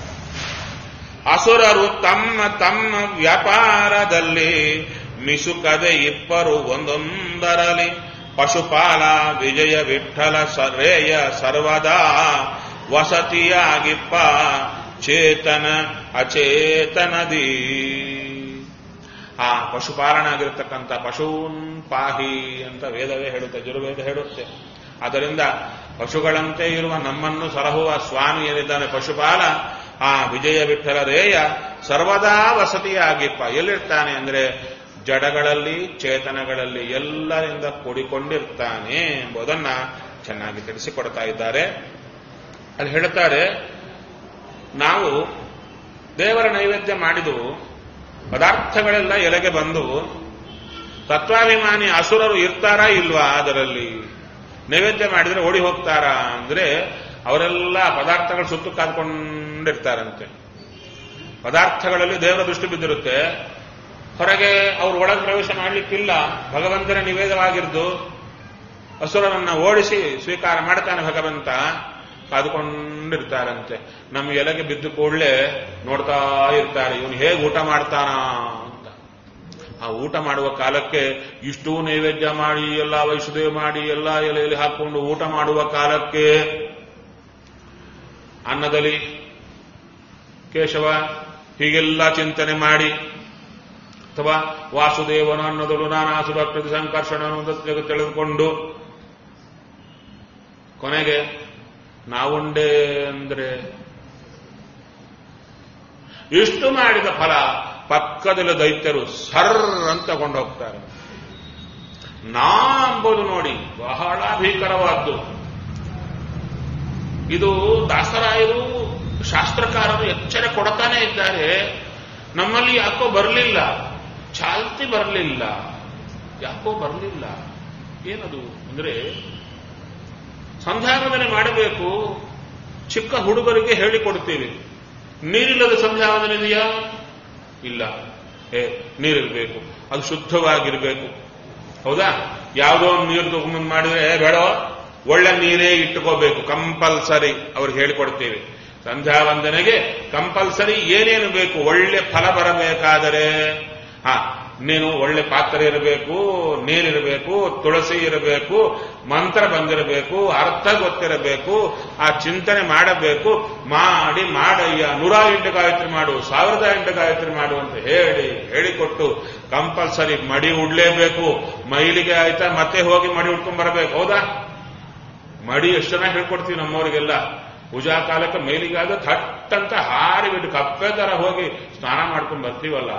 ಅಸುರರು ತಮ್ಮ ತಮ್ಮ ವ್ಯಾಪಾರದಲ್ಲಿ ಮಿಸುಕದೆ ಇಬ್ಬರು ಒಂದೊಂದರಲಿ ಪಶುಪಾಲ ವಿಜಯ ವಿಠಲ ಸರೇಯ ಸರ್ವದಾ ವಸತಿಯಾಗಿಪ್ಪ ಚೇತನ ಅಚೇತನದಿ ಆ ಪಶುಪಾಲನ ಆಗಿರತಕ್ಕಂಥ ಪಶೂನ್ ಪಾಹಿ ಅಂತ ವೇದವೇ ಹೇಳುತ್ತೆ ಜುರುವೇದ ಹೇಳುತ್ತೆ ಆದ್ದರಿಂದ ಪಶುಗಳಂತೆ ಇರುವ ನಮ್ಮನ್ನು ಸಲಹುವ ಸ್ವಾಮಿ ಏನಿದ್ದಾನೆ ಪಶುಪಾಲ ಆ ವಿಜಯ ವಿಠಲ ರೇಯ ಸರ್ವದಾ ವಸತಿಯಾಗಿಪ್ಪ ಎಲ್ಲಿರ್ತಾನೆ ಅಂದ್ರೆ ಜಡಗಳಲ್ಲಿ ಚೇತನಗಳಲ್ಲಿ ಎಲ್ಲರಿಂದ ಕೂಡಿಕೊಂಡಿರ್ತಾನೆ ಎಂಬುದನ್ನ ಚೆನ್ನಾಗಿ ತಿಳಿಸಿಕೊಡ್ತಾ ಇದ್ದಾರೆ ಅಲ್ಲಿ ಹೇಳುತ್ತಾರೆ ನಾವು ದೇವರ ನೈವೇದ್ಯ ಮಾಡಿದವು ಪದಾರ್ಥಗಳೆಲ್ಲ ಎಲೆಗೆ ಬಂದು ತತ್ವಾಭಿಮಾನಿ ಅಸುರರು ಇರ್ತಾರಾ ಇಲ್ವಾ ಅದರಲ್ಲಿ ನೈವೇದ್ಯ ಮಾಡಿದ್ರೆ ಓಡಿ ಹೋಗ್ತಾರಾ ಅಂದ್ರೆ ಅವರೆಲ್ಲ ಪದಾರ್ಥಗಳು ಸುತ್ತು ಕಾದ್ಕೊಂಡಿರ್ತಾರಂತೆ ಪದಾರ್ಥಗಳಲ್ಲಿ ದೇವರ ದೃಷ್ಟಿ ಬಿದ್ದಿರುತ್ತೆ ಹೊರಗೆ ಅವ್ರು ಒಳಗೆ ಪ್ರವೇಶ ಮಾಡಲಿಕ್ಕಿಲ್ಲ ಭಗವಂತನ ನಿವೇದವಾಗಿರ್ದು ಅಸುರರನ್ನ ಓಡಿಸಿ ಸ್ವೀಕಾರ ಮಾಡ್ತಾನೆ ಭಗವಂತ ಕಾದುಕೊಂಡಿರ್ತಾರಂತೆ ನಮ್ಮ ಎಲೆಗೆ ಬಿದ್ದು ಕೂಡಲೇ ನೋಡ್ತಾ ಇರ್ತಾರೆ ಇವನು ಹೇಗೆ ಊಟ ಮಾಡ್ತಾನ ಅಂತ ಆ ಊಟ ಮಾಡುವ ಕಾಲಕ್ಕೆ ಇಷ್ಟು ನೈವೇದ್ಯ ಮಾಡಿ ಎಲ್ಲ ವೈಷ್ಣದೇವ ಮಾಡಿ ಎಲ್ಲ ಎಲೆಯಲ್ಲಿ ಹಾಕೊಂಡು ಊಟ ಮಾಡುವ ಕಾಲಕ್ಕೆ ಅನ್ನದಲ್ಲಿ ಕೇಶವ ಹೀಗೆಲ್ಲ ಚಿಂತನೆ ಮಾಡಿ ಅಥವಾ ವಾಸುದೇವನ ಅನ್ನೋದಲು ನಾನಾಸುರ ಪ್ರತಿ ಸಂಕರ್ಷಣನು ಅಂತ ತಿಳಿದುಕೊಂಡು ಕೊನೆಗೆ ನಾವುಂಡೆ ಅಂದ್ರೆ ಇಷ್ಟು ಮಾಡಿದ ಫಲ ಪಕ್ಕದಲ್ಲಿ ದೈತ್ಯರು ಸರ್ ಅಂತ ಕೊಂಡೋಗ್ತಾರೆ ನಾ ಎಂಬುದು ನೋಡಿ ಬಹಳ ಭೀಕರವಾದ್ದು ಇದು ದಾಸರಾಯರು ಶಾಸ್ತ್ರಕಾರರು ಎಚ್ಚರ ಕೊಡ್ತಾನೆ ಇದ್ದಾರೆ ನಮ್ಮಲ್ಲಿ ಯಾಕೋ ಬರಲಿಲ್ಲ ಚಾಲ್ತಿ ಬರಲಿಲ್ಲ ಯಾಕೋ ಬರಲಿಲ್ಲ ಏನದು ಅಂದ್ರೆ ಸಂಧ್ಯಾವಂದನೆ ಮಾಡಬೇಕು ಚಿಕ್ಕ ಹುಡುಗರಿಗೆ ಹೇಳಿಕೊಡ್ತೀವಿ ನೀರಿಲ್ಲದ ಸಂಧ್ಯಾವಂದನೆ ಇದೆಯಾ ಇಲ್ಲ ಏ ನೀರಿರ್ಬೇಕು ಅದು ಶುದ್ಧವಾಗಿರ್ಬೇಕು ಹೌದಾ ಯಾವುದೋ ಒಂದು ನೀರು ತಗೊಂಡು ಮಾಡಿದ್ರೆ ಬೇಡ ಒಳ್ಳೆ ನೀರೇ ಇಟ್ಟುಕೋಬೇಕು ಕಂಪಲ್ಸರಿ ಅವ್ರಿಗೆ ಹೇಳಿಕೊಡ್ತೀವಿ ಸಂಧ್ಯಾವಂದನೆಗೆ ಕಂಪಲ್ಸರಿ ಏನೇನು ಬೇಕು ಒಳ್ಳೆ ಫಲ ಬರಬೇಕಾದರೆ ಹಾ ನೀನು ಒಳ್ಳೆ ಪಾತ್ರೆ ಇರಬೇಕು ನೀರಿರಬೇಕು ತುಳಸಿ ಇರಬೇಕು ಮಂತ್ರ ಬಂದಿರಬೇಕು ಅರ್ಥ ಗೊತ್ತಿರಬೇಕು ಆ ಚಿಂತನೆ ಮಾಡಬೇಕು ಮಾಡಿ ಮಾಡಯ್ಯ ನೂರ ಎಂಟು ಗಾಯತ್ರಿ ಮಾಡು ಸಾವಿರದ ಎಂಟು ಗಾಯತ್ರಿ ಮಾಡು ಅಂತ ಹೇಳಿ ಹೇಳಿಕೊಟ್ಟು ಕಂಪಲ್ಸರಿ ಮಡಿ ಉಡ್ಲೇಬೇಕು ಮೈಲಿಗೆ ಆಯ್ತಾ ಮತ್ತೆ ಹೋಗಿ ಮಡಿ ಉಡ್ಕೊಂಡ್ ಬರಬೇಕು ಹೌದಾ ಮಡಿ ಎಷ್ಟು ಜನ ಹೇಳ್ಕೊಡ್ತೀವಿ ನಮ್ಮವರಿಗೆಲ್ಲ ಪೂಜಾ ಕಾಲಕ್ಕೆ ಮೈಲಿಗಾದ ಥಟ್ ಅಂತ ಹಾರಿ ಬಿಟ್ಟು ಕಪ್ಪೆ ತರ ಹೋಗಿ ಸ್ನಾನ ಮಾಡ್ಕೊಂಡು ಬರ್ತೀವಲ್ಲ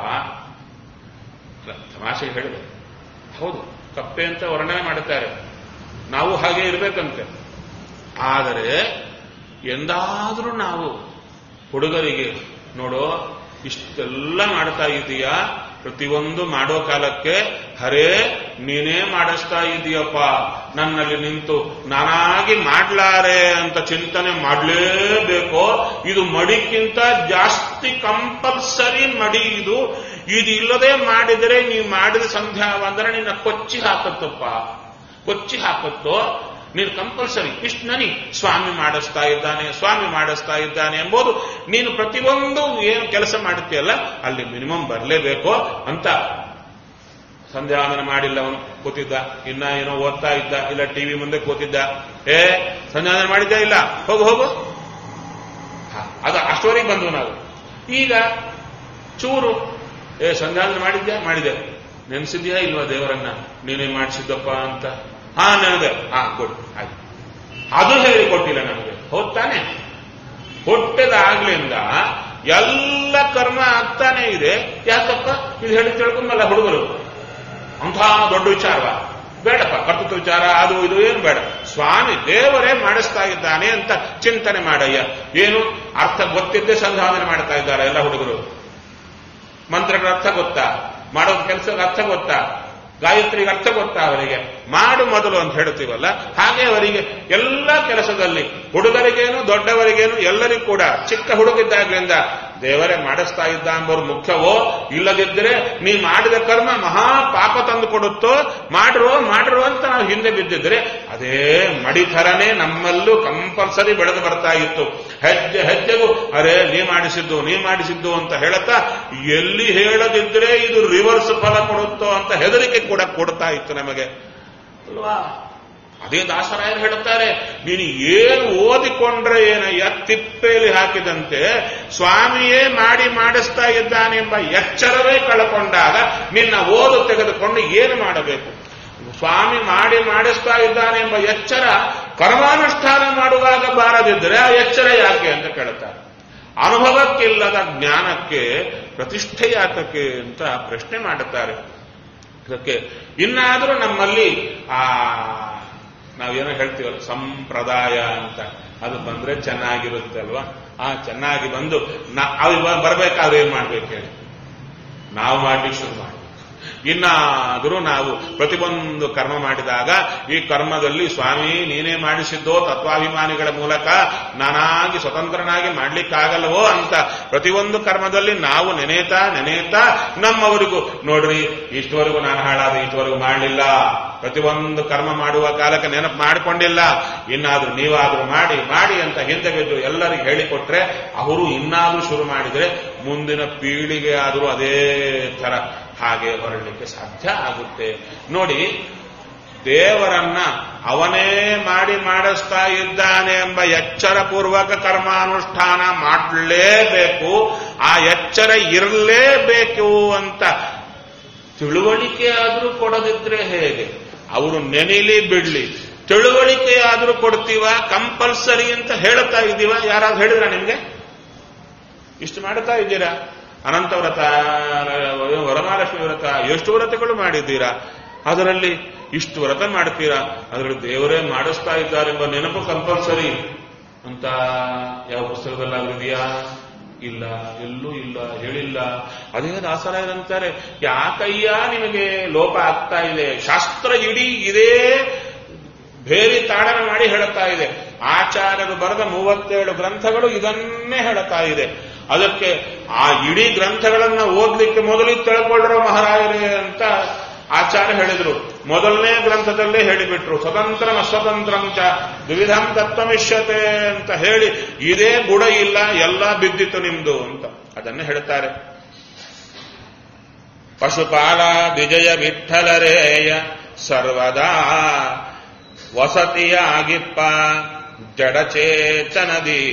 ತಮಾಷೆ ಹೇಳಿದೆ ಹೌದು ಕಪ್ಪೆ ಅಂತ ವರ್ಣನೆ ಮಾಡುತ್ತಾರೆ ನಾವು ಹಾಗೆ ಇರಬೇಕಂತೆ ಆದರೆ ಎಂದಾದರೂ ನಾವು ಹುಡುಗರಿಗೆ ನೋಡೋ ಇಷ್ಟೆಲ್ಲ ಮಾಡ್ತಾ ಇದೀಯಾ ಪ್ರತಿಯೊಂದು ಮಾಡೋ ಕಾಲಕ್ಕೆ ಹರೇ ನೀನೇ ಮಾಡಿಸ್ತಾ ಇದೀಯಪ್ಪ ನನ್ನಲ್ಲಿ ನಿಂತು ನಾನಾಗಿ ಮಾಡ್ಲಾರೆ ಅಂತ ಚಿಂತನೆ ಮಾಡಲೇಬೇಕು ಇದು ಮಡಿಕ್ಕಿಂತ ಜಾಸ್ತಿ ಕಂಪಲ್ಸರಿ ಮಡಿ ಇದು ಇದು ಇಲ್ಲದೆ ಮಾಡಿದರೆ ನೀವು ಮಾಡಿದ ಸಂಧ್ಯಾ ಬಂದರೆ ನಿನ್ನ ಕೊಚ್ಚಿ ಹಾಕತ್ತಪ್ಪ ಕೊಚ್ಚಿ ಹಾಕತ್ತೋ ನೀನು ಕಂಪಲ್ಸರಿ ಇಷ್ಟು ನನಿ ಸ್ವಾಮಿ ಮಾಡಿಸ್ತಾ ಇದ್ದಾನೆ ಸ್ವಾಮಿ ಮಾಡಿಸ್ತಾ ಇದ್ದಾನೆ ಎಂಬುದು ನೀನು ಪ್ರತಿಯೊಂದು ಏನು ಕೆಲಸ ಮಾಡುತ್ತೀಯಲ್ಲ ಅಲ್ಲಿ ಮಿನಿಮಮ್ ಬರಲೇಬೇಕು ಅಂತ ಸಂಧ್ಯಾವಂದನ ಮಾಡಿಲ್ಲ ಅವನು ಕೂತಿದ್ದ ಇನ್ನ ಏನೋ ಓದ್ತಾ ಇದ್ದ ಇಲ್ಲ ಟಿವಿ ಮುಂದೆ ಕೂತಿದ್ದ ಏ ಸಂಧ್ಯಾವಂದನ ಮಾಡಿದ್ದ ಇಲ್ಲ ಹೋಗು ಹೋಗು ಹ, ಅದು ಅಷ್ಟವರೆಗೆ ಬಂದ್ವು ನಾವು ಈಗ ಚೂರು ಏ ಸಂಧ್ಯಾವಂದನ ಮಾಡಿದ್ಯಾ ಮಾಡಿದೆ ನೆನೆಸಿದ್ಯಾ ಇಲ್ವಾ ದೇವರನ್ನ ನೀನೇ ಮಾಡಿಸಿದ್ದಪ್ಪ ಅಂತ ಹಾ ನನಗೆ ಹಾ ಕೊಡು ಆಯ್ತು ಅದು ಹೇಳಿಕೊಟ್ಟಿಲ್ಲ ನಮಗೆ ಹೌದ್ ತಾನೆ ಹುಟ್ಟಿದಾಗ್ಲಿಂದ ಎಲ್ಲ ಕರ್ಮ ಆಗ್ತಾನೆ ಇದೆ ಯಾಕಪ್ಪ ಇದು ಹೇಳಿ ತಿಳ್ಕೊಂಬಲ್ಲ ಹುಡುಗರು ಅಂಥ ದೊಡ್ಡ ವಿಚಾರವ ಬೇಡಪ್ಪ ಕರ್ತೃತ್ವ ವಿಚಾರ ಅದು ಇದು ಏನು ಬೇಡ ಸ್ವಾಮಿ ದೇವರೇ ಮಾಡಿಸ್ತಾ ಇದ್ದಾನೆ ಅಂತ ಚಿಂತನೆ ಮಾಡಯ್ಯ ಏನು ಅರ್ಥ ಗೊತ್ತಿದ್ದೇ ಸಂಧಾವನೆ ಮಾಡ್ತಾ ಇದ್ದಾರೆ ಎಲ್ಲ ಹುಡುಗರು ಮಂತ್ರಗಳ ಅರ್ಥ ಗೊತ್ತಾ ಮಾಡೋ ಕೆಲಸಕ್ಕೆ ಅರ್ಥ ಗೊತ್ತಾ ಗಾಯತ್ರಿಗೆ ಅರ್ಥ ಗೊತ್ತಾ ಅವರಿಗೆ ಮಾಡು ಮೊದಲು ಅಂತ ಹೇಳ್ತೀವಲ್ಲ ಹಾಗೆ ಅವರಿಗೆ ಎಲ್ಲ ಕೆಲಸದಲ್ಲಿ ಹುಡುಗರಿಗೇನು ದೊಡ್ಡವರಿಗೇನು ಎಲ್ಲರಿಗೂ ಕೂಡ ಚಿಕ್ಕ ಹುಡುಗಿದ್ದಾಗ್ಲಿಂದ ದೇವರೇ ಮಾಡಿಸ್ತಾ ಇದ್ದ ಎಂಬುದು ಮುಖ್ಯವೋ ಇಲ್ಲದಿದ್ದರೆ ನೀ ಮಾಡಿದ ಕರ್ಮ ಮಹಾ ಪಾಪ ತಂದು ಕೊಡುತ್ತೋ ಮಾಡ್ರೋ ಮಾಡ್ರೋ ಅಂತ ನಾವು ಹಿಂದೆ ಬಿದ್ದಿದ್ರೆ ಅದೇ ಮಡಿಥರನೇ ನಮ್ಮಲ್ಲೂ ಕಂಪಲ್ಸರಿ ಬೆಳೆದು ಬರ್ತಾ ಇತ್ತು ಹೆಜ್ಜೆ ಹೆಜ್ಜೆಗೂ ಅರೇ ನೀ ಮಾಡಿಸಿದ್ದು ನೀ ಮಾಡಿಸಿದ್ದು ಅಂತ ಹೇಳುತ್ತಾ ಎಲ್ಲಿ ಹೇಳದಿದ್ರೆ ಇದು ರಿವರ್ಸ್ ಫಲ ಕೊಡುತ್ತೋ ಅಂತ ಹೆದರಿಕೆ ಕೂಡ ಕೊಡ್ತಾ ಇತ್ತು ನಮಗೆ ಅಲ್ವಾ ಅದೇ ದಾಸರಾಯರು ಹೇಳುತ್ತಾರೆ ನೀನು ಏನು ಓದಿಕೊಂಡ್ರೆ ಏನಯ್ಯ ತಿಪ್ಪೆಯಲ್ಲಿ ಹಾಕಿದಂತೆ ಸ್ವಾಮಿಯೇ ಮಾಡಿ ಮಾಡಿಸ್ತಾ ಇದ್ದಾನೆಂಬ ಎಚ್ಚರವೇ ಕಳಕೊಂಡಾಗ ನಿನ್ನ ಓದು ತೆಗೆದುಕೊಂಡು ಏನು ಮಾಡಬೇಕು ಸ್ವಾಮಿ ಮಾಡಿ ಮಾಡಿಸ್ತಾ ಇದ್ದಾನೆ ಎಂಬ ಎಚ್ಚರ ಕರ್ಮಾನುಷ್ಠಾನ ಮಾಡುವಾಗ ಬಾರದಿದ್ದರೆ ಆ ಎಚ್ಚರ ಯಾಕೆ ಅಂತ ಕೇಳುತ್ತಾರೆ ಅನುಭವಕ್ಕಿಲ್ಲದ ಜ್ಞಾನಕ್ಕೆ ಪ್ರತಿಷ್ಠೆ ಯಾತಕ್ಕೆ ಅಂತ ಪ್ರಶ್ನೆ ಮಾಡುತ್ತಾರೆ ಅದಕ್ಕೆ ಇನ್ನಾದರೂ ನಮ್ಮಲ್ಲಿ ಆ ನಾವೇನೋ ಹೇಳ್ತೀವಲ್ಲ ಸಂಪ್ರದಾಯ ಅಂತ ಅದು ಬಂದ್ರೆ ಚೆನ್ನಾಗಿರುತ್ತೆ ಅಲ್ವಾ ಆ ಚೆನ್ನಾಗಿ ಬಂದು ನಾ ಅವು ಬರಬೇಕಾದ್ರೆ ಏನ್ ಮಾಡ್ಬೇಕು ಹೇಳಿ ನಾವು ಮಾಡ್ಲಿಕ್ಕೆ ಶುರು ಮಾಡಿ ಇನ್ನಾದರೂ ನಾವು ಪ್ರತಿಯೊಂದು ಕರ್ಮ ಮಾಡಿದಾಗ ಈ ಕರ್ಮದಲ್ಲಿ ಸ್ವಾಮಿ ನೀನೇ ಮಾಡಿಸಿದ್ದೋ ತತ್ವಾಭಿಮಾನಿಗಳ ಮೂಲಕ ನಾನಾಗಿ ಸ್ವತಂತ್ರನಾಗಿ ಮಾಡ್ಲಿಕ್ಕಾಗಲ್ಲವೋ ಅಂತ ಪ್ರತಿಯೊಂದು ಕರ್ಮದಲ್ಲಿ ನಾವು ನೆನೇತಾ ನೆನೇತಾ ನಮ್ಮವರಿಗೂ ನೋಡ್ರಿ ಇಷ್ಟವರೆಗೂ ನಾನು ಹಾಳಾದ ಇಷ್ಟವರೆಗೂ ಮಾಡಲಿಲ್ಲ ಪ್ರತಿಯೊಂದು ಕರ್ಮ ಮಾಡುವ ಕಾಲಕ್ಕೆ ನೆನಪು ಮಾಡಿಕೊಂಡಿಲ್ಲ ಇನ್ನಾದ್ರೂ ನೀವಾದ್ರೂ ಮಾಡಿ ಮಾಡಿ ಅಂತ ಹಿಂದೆ ಬಿದ್ದು ಎಲ್ಲರಿಗೂ ಹೇಳಿಕೊಟ್ರೆ ಅವರು ಇನ್ನಾದ್ರೂ ಶುರು ಮಾಡಿದ್ರೆ ಮುಂದಿನ ಪೀಳಿಗೆ ಆದರೂ ಅದೇ ತರ ಹಾಗೆ ಹೊರಡಲಿಕ್ಕೆ ಸಾಧ್ಯ ಆಗುತ್ತೆ ನೋಡಿ ದೇವರನ್ನ ಅವನೇ ಮಾಡಿ ಮಾಡಿಸ್ತಾ ಇದ್ದಾನೆ ಎಂಬ ಎಚ್ಚರಪೂರ್ವಕ ಕರ್ಮಾನುಷ್ಠಾನ ಮಾಡಲೇಬೇಕು ಆ ಎಚ್ಚರ ಇರಲೇಬೇಕು ಅಂತ ತಿಳುವಳಿಕೆ ಆದರೂ ಕೊಡದಿದ್ರೆ ಹೇಗೆ ಅವರು ನೆನಿಲಿ ಬಿಡ್ಲಿ ತಿಳುವಳಿಕೆ ಆದರೂ ಕೊಡ್ತೀವ ಕಂಪಲ್ಸರಿ ಅಂತ ಹೇಳ್ತಾ ಇದ್ದೀವ ಯಾರಾದ್ರೂ ಹೇಳಿದ್ರ ನಿಮ್ಗೆ ಇಷ್ಟು ಮಾಡ್ತಾ ಇದ್ದೀರಾ ಅನಂತ ವ್ರತ ವರಮಹಾಲಕ್ಷ್ಮಿ ವ್ರತ ಎಷ್ಟು ವ್ರತಗಳು ಮಾಡಿದ್ದೀರಾ ಅದರಲ್ಲಿ ಇಷ್ಟು ವ್ರತ ಮಾಡ್ತೀರಾ ಅದರಲ್ಲಿ ದೇವರೇ ಮಾಡಿಸ್ತಾ ಇದ್ದಾರೆಂಬ ನೆನಪು ಕಂಪಲ್ಸರಿ ಅಂತ ಯಾವ ಪುಸ್ತಕದಲ್ಲಾಗಿದೆಯಾ ಇಲ್ಲ ಎಲ್ಲೂ ಇಲ್ಲ ಹೇಳಿಲ್ಲ ಅದೇ ದಾಸರಾಯರಂತಾರೆ ಯಾಕಯ್ಯ ನಿಮಗೆ ಲೋಪ ಆಗ್ತಾ ಇದೆ ಶಾಸ್ತ್ರ ಇಡೀ ಇದೇ ಬೇರೆ ತಾಡನ ಮಾಡಿ ಹೇಳುತ್ತಾ ಇದೆ ಆಚಾರ್ಯರು ಬರೆದ ಮೂವತ್ತೇಳು ಗ್ರಂಥಗಳು ಇದನ್ನೇ ಹೇಳುತ್ತಾ ಇದೆ ಅದಕ್ಕೆ ಆ ಇಡೀ ಗ್ರಂಥಗಳನ್ನ ಓದ್ಲಿಕ್ಕೆ ಮೊದಲು ತಿಳ್ಕೊಳ್ಳರೋ ಮಹಾರಾಯರೇ ಅಂತ ಆಚಾರ್ಯ ಹೇಳಿದ್ರು ಮೊದಲನೇ ಗ್ರಂಥದಲ್ಲೇ ಹೇಳಿಬಿಟ್ರು ಸ್ವತಂತ್ರ ಅಸ್ವತಂತ್ರಂ ಚ ದ್ವಿಧಂ ತತ್ವಮಿಷ್ಯತೆ ಅಂತ ಹೇಳಿ ಇದೇ ಗುಣ ಇಲ್ಲ ಎಲ್ಲ ಬಿದ್ದಿತ್ತು ನಿಮ್ದು ಅಂತ ಅದನ್ನೇ ಹೇಳ್ತಾರೆ ಪಶುಪಾಲ ವಿಜಯ ವಿಠಲರೇಯ ಸರ್ವದಾ ವಸತಿಯಾಗಿಪ್ಪ ಜಡಚೇತನದಿ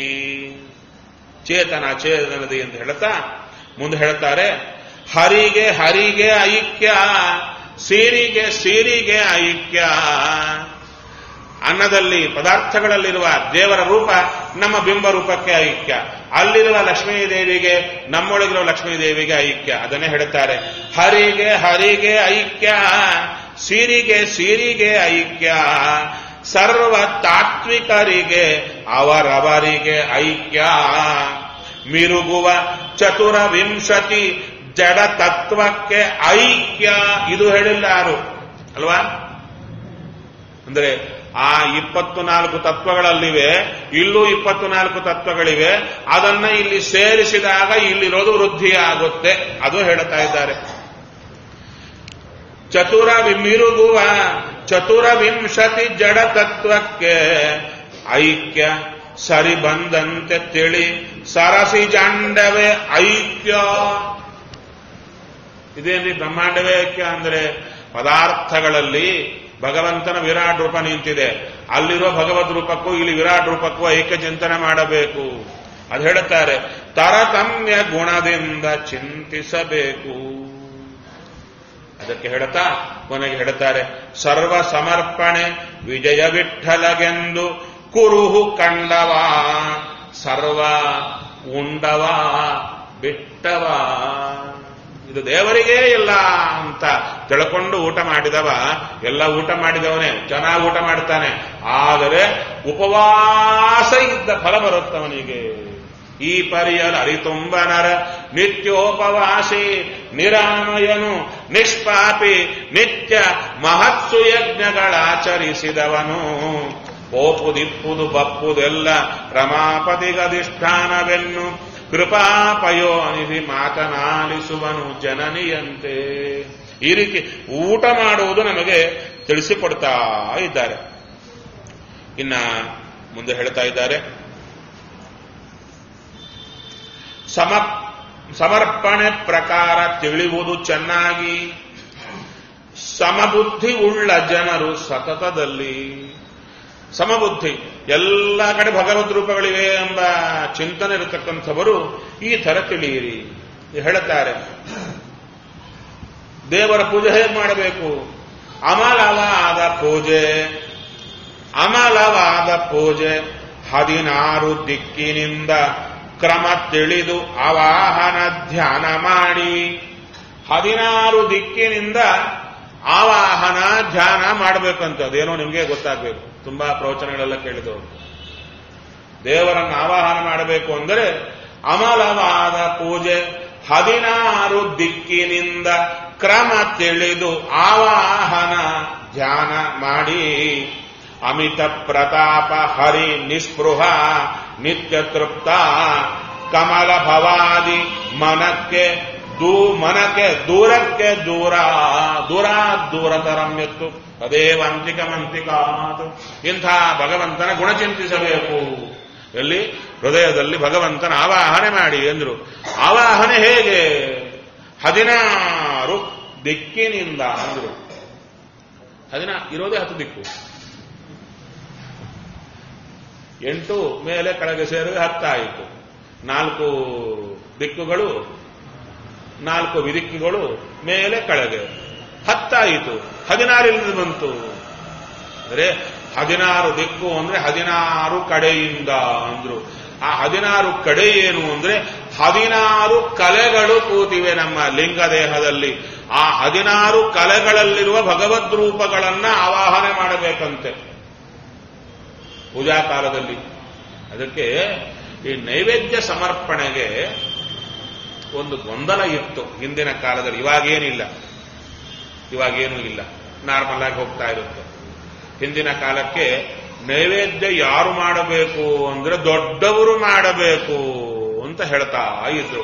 ಚೇತನ ಚೇತನದಿ ಅಂತ ಹೇಳ್ತಾ ಮುಂದೆ ಹೇಳ್ತಾರೆ ಹರಿಗೆ ಹರಿಗೆ ಐಕ್ಯ ಸೀರಿಗೆ ಸೀರಿಗೆ ಐಕ್ಯ ಅನ್ನದಲ್ಲಿ ಪದಾರ್ಥಗಳಲ್ಲಿರುವ ದೇವರ ರೂಪ ನಮ್ಮ ಬಿಂಬ ರೂಪಕ್ಕೆ ಐಕ್ಯ ಅಲ್ಲಿರುವ ಲಕ್ಷ್ಮೀ ದೇವಿಗೆ ನಮ್ಮೊಳಗಿರುವ ಲಕ್ಷ್ಮೀ ದೇವಿಗೆ ಐಕ್ಯ ಅದನ್ನೇ ಹೇಳುತ್ತಾರೆ ಹರಿಗೆ ಹರಿಗೆ ಐಕ್ಯ ಸೀರಿಗೆ ಸೀರಿಗೆ ಐಕ್ಯ ಸರ್ವ ತಾತ್ವಿಕರಿಗೆ ಅವರವರಿಗೆ ಐಕ್ಯ ಮಿರುಗುವ ಚತುರ ವಿಂಶತಿ ಜಡ ತತ್ವಕ್ಕೆ ಐಕ್ಯ ಇದು ಹೇಳಿಲ್ಲ ಯಾರು ಅಲ್ವಾ ಅಂದ್ರೆ ಆ ಇಪ್ಪತ್ತು ನಾಲ್ಕು ತತ್ವಗಳಲ್ಲಿವೆ ಇಲ್ಲೂ ಇಪ್ಪತ್ತು ನಾಲ್ಕು ತತ್ವಗಳಿವೆ ಅದನ್ನ ಇಲ್ಲಿ ಸೇರಿಸಿದಾಗ ಇಲ್ಲಿರೋದು ವೃದ್ಧಿ ಆಗುತ್ತೆ ಅದು ಹೇಳ್ತಾ ಇದ್ದಾರೆ ಚತುರ ಮಿರುಗುವ ಚತುರ ವಿಂಶತಿ ಜಡ ತತ್ವಕ್ಕೆ ಐಕ್ಯ ಸರಿ ಬಂದಂತೆ ತಿಳಿ ಸರಸಿ ಜಾಂಡವೇ ಐಕ್ಯ ಇದೇನ್ರಿ ಬ್ರಹ್ಮಾಂಡವೇ ಐಕ್ಯ ಅಂದ್ರೆ ಪದಾರ್ಥಗಳಲ್ಲಿ ಭಗವಂತನ ವಿರಾಟ್ ರೂಪ ನಿಂತಿದೆ ಅಲ್ಲಿರೋ ಭಗವದ್ ರೂಪಕ್ಕೂ ಇಲ್ಲಿ ವಿರಾಟ್ ರೂಪಕ್ಕೂ ಐಕ್ಯ ಚಿಂತನೆ ಮಾಡಬೇಕು ಅದು ಹೇಳುತ್ತಾರೆ ತಾರತಮ್ಯ ಗುಣದಿಂದ ಚಿಂತಿಸಬೇಕು ಅದಕ್ಕೆ ಹೇಳುತ್ತಾ ಕೊನೆಗೆ ಹೇಳುತ್ತಾರೆ ಸರ್ವ ಸಮರ್ಪಣೆ ವಿಜಯ ವಿಠಲಗೆಂದು ಕುರುಹು ಕಂಡವ ಸರ್ವ ಉಂಡವ ಬಿಟ್ಟವ ಇದು ದೇವರಿಗೇ ಇಲ್ಲ ಅಂತ ತಿಳ್ಕೊಂಡು ಊಟ ಮಾಡಿದವ ಎಲ್ಲ ಊಟ ಮಾಡಿದವನೇ ಚೆನ್ನಾಗಿ ಊಟ ಮಾಡ್ತಾನೆ ಆದರೆ ಉಪವಾಸ ಇದ್ದ ಫಲ ಬರುತ್ತವನಿಗೆ ಈ ಪರಿಯಲ ಅರಿತುಂಬನರ ನಿತ್ಯೋಪವಾಸಿ ನಿರಾಮಯನು ನಿಷ್ಪಾಪಿ ನಿತ್ಯ ಮಹತ್ಸು ಯಜ್ಞಗಳಾಚರಿಸಿದವನು ಪೋಪುದಿಪ್ಪುದು ಬಪ್ಪುದೆಲ್ಲ ರಮಾಪತಿಗಧಿಷ್ಠಾನವೆನ್ನು ಕೃಪಾಪಯೋ ಅನಿಸಿ ಮಾತನಾಡಿಸುವನು ಜನನಿಯಂತೆ ಈ ರೀತಿ ಊಟ ಮಾಡುವುದು ನಮಗೆ ತಿಳಿಸಿಕೊಡ್ತಾ ಇದ್ದಾರೆ ಇನ್ನ ಮುಂದೆ ಹೇಳ್ತಾ ಇದ್ದಾರೆ ಸಮ ಸಮರ್ಪಣೆ ಪ್ರಕಾರ ತಿಳಿಯುವುದು ಚೆನ್ನಾಗಿ ಸಮಬುದ್ಧಿ ಉಳ್ಳ ಜನರು ಸತತದಲ್ಲಿ ಸಮಬುದ್ಧಿ ಎಲ್ಲ ಕಡೆ ಭಗವದ್ ರೂಪಗಳಿವೆ ಎಂಬ ಚಿಂತನೆ ಇರತಕ್ಕಂಥವರು ಈ ತರ ತಿಳಿಯಿರಿ ಹೇಳುತ್ತಾರೆ ದೇವರ ಪೂಜೆ ಹೇಗೆ ಮಾಡಬೇಕು ಅಮಲವಾದ ಪೂಜೆ ಅಮಲವಾದ ಪೂಜೆ ಹದಿನಾರು ದಿಕ್ಕಿನಿಂದ ಕ್ರಮ ತಿಳಿದು ಆವಾಹನ ಧ್ಯಾನ ಮಾಡಿ ಹದಿನಾರು ದಿಕ್ಕಿನಿಂದ ಆವಾಹನ ಧ್ಯಾನ ಮಾಡಬೇಕಂತ ಅದೇನೋ ನಿಮಗೆ ಗೊತ್ತಾಗಬೇಕು ತುಂಬಾ ಪ್ರವಚನಗಳೆಲ್ಲ ಕೇಳಿದವರು ದೇವರನ್ನು ಆವಾಹನ ಮಾಡಬೇಕು ಅಂದರೆ ಅಮಲವಾದ ಪೂಜೆ ಹದಿನಾರು ದಿಕ್ಕಿನಿಂದ ಕ್ರಮ ತಿಳಿದು ಆವಾಹನ ಧ್ಯಾನ ಮಾಡಿ ಅಮಿತ ಪ್ರತಾಪ ಹರಿ ನಿಸ್ಪೃಹ ನಿತ್ಯ ತೃಪ್ತ ಕಮಲ ಭವಾದಿ ಮನಕ್ಕೆ ದೂ ಮನಕ್ಕೆ ದೂರಕ್ಕೆ ದೂರ ದೂರ ದೂರತರಮ್ಯತ್ತು ಅದೇ ವಂತಿಕ ಮಂತಿಕ ಮಾತು ಇಂಥ ಭಗವಂತನ ಗುಣ ಚಿಂತಿಸಬೇಕು ಎಲ್ಲಿ ಹೃದಯದಲ್ಲಿ ಭಗವಂತನ ಆವಾಹನೆ ಮಾಡಿ ಎಂದ್ರು ಆವಾಹನೆ ಹೇಗೆ ಹದಿನಾರು ದಿಕ್ಕಿನಿಂದ ಅಂದ್ರು ಹದಿನಾ ಇರೋದೇ ಹತ್ತು ದಿಕ್ಕು ಎಂಟು ಮೇಲೆ ಕೆಳಗೆ ಸೇರಿದ್ರೆ ಹತ್ತಾಯಿತು ನಾಲ್ಕು ದಿಕ್ಕುಗಳು ನಾಲ್ಕು ವಿದಿಕ್ಕುಗಳು ಮೇಲೆ ಕೆಳಗೆ ಹತ್ತಾಯಿತು ಹದಿನಾರಿಂದ ಬಂತು ಅಂದ್ರೆ ಹದಿನಾರು ದಿಕ್ಕು ಅಂದ್ರೆ ಹದಿನಾರು ಕಡೆಯಿಂದ ಅಂದ್ರು ಆ ಹದಿನಾರು ಕಡೆ ಏನು ಅಂದ್ರೆ ಹದಿನಾರು ಕಲೆಗಳು ಕೂತಿವೆ ನಮ್ಮ ಲಿಂಗ ದೇಹದಲ್ಲಿ ಆ ಹದಿನಾರು ಕಲೆಗಳಲ್ಲಿರುವ ಭಗವದ್ ರೂಪಗಳನ್ನ ಆವಾಹನೆ ಮಾಡಬೇಕಂತೆ ಪೂಜಾ ಕಾಲದಲ್ಲಿ ಅದಕ್ಕೆ ಈ ನೈವೇದ್ಯ ಸಮರ್ಪಣೆಗೆ ಒಂದು ಗೊಂದಲ ಇತ್ತು ಹಿಂದಿನ ಕಾಲದಲ್ಲಿ ಇವಾಗೇನಿಲ್ಲ ಇವಾಗೇನೂ ಇಲ್ಲ ನಾರ್ಮಲ್ ಆಗಿ ಹೋಗ್ತಾ ಇರುತ್ತೆ ಹಿಂದಿನ ಕಾಲಕ್ಕೆ ನೈವೇದ್ಯ ಯಾರು ಮಾಡಬೇಕು ಅಂದ್ರೆ ದೊಡ್ಡವರು ಮಾಡಬೇಕು ಅಂತ ಹೇಳ್ತಾ ಇದ್ರು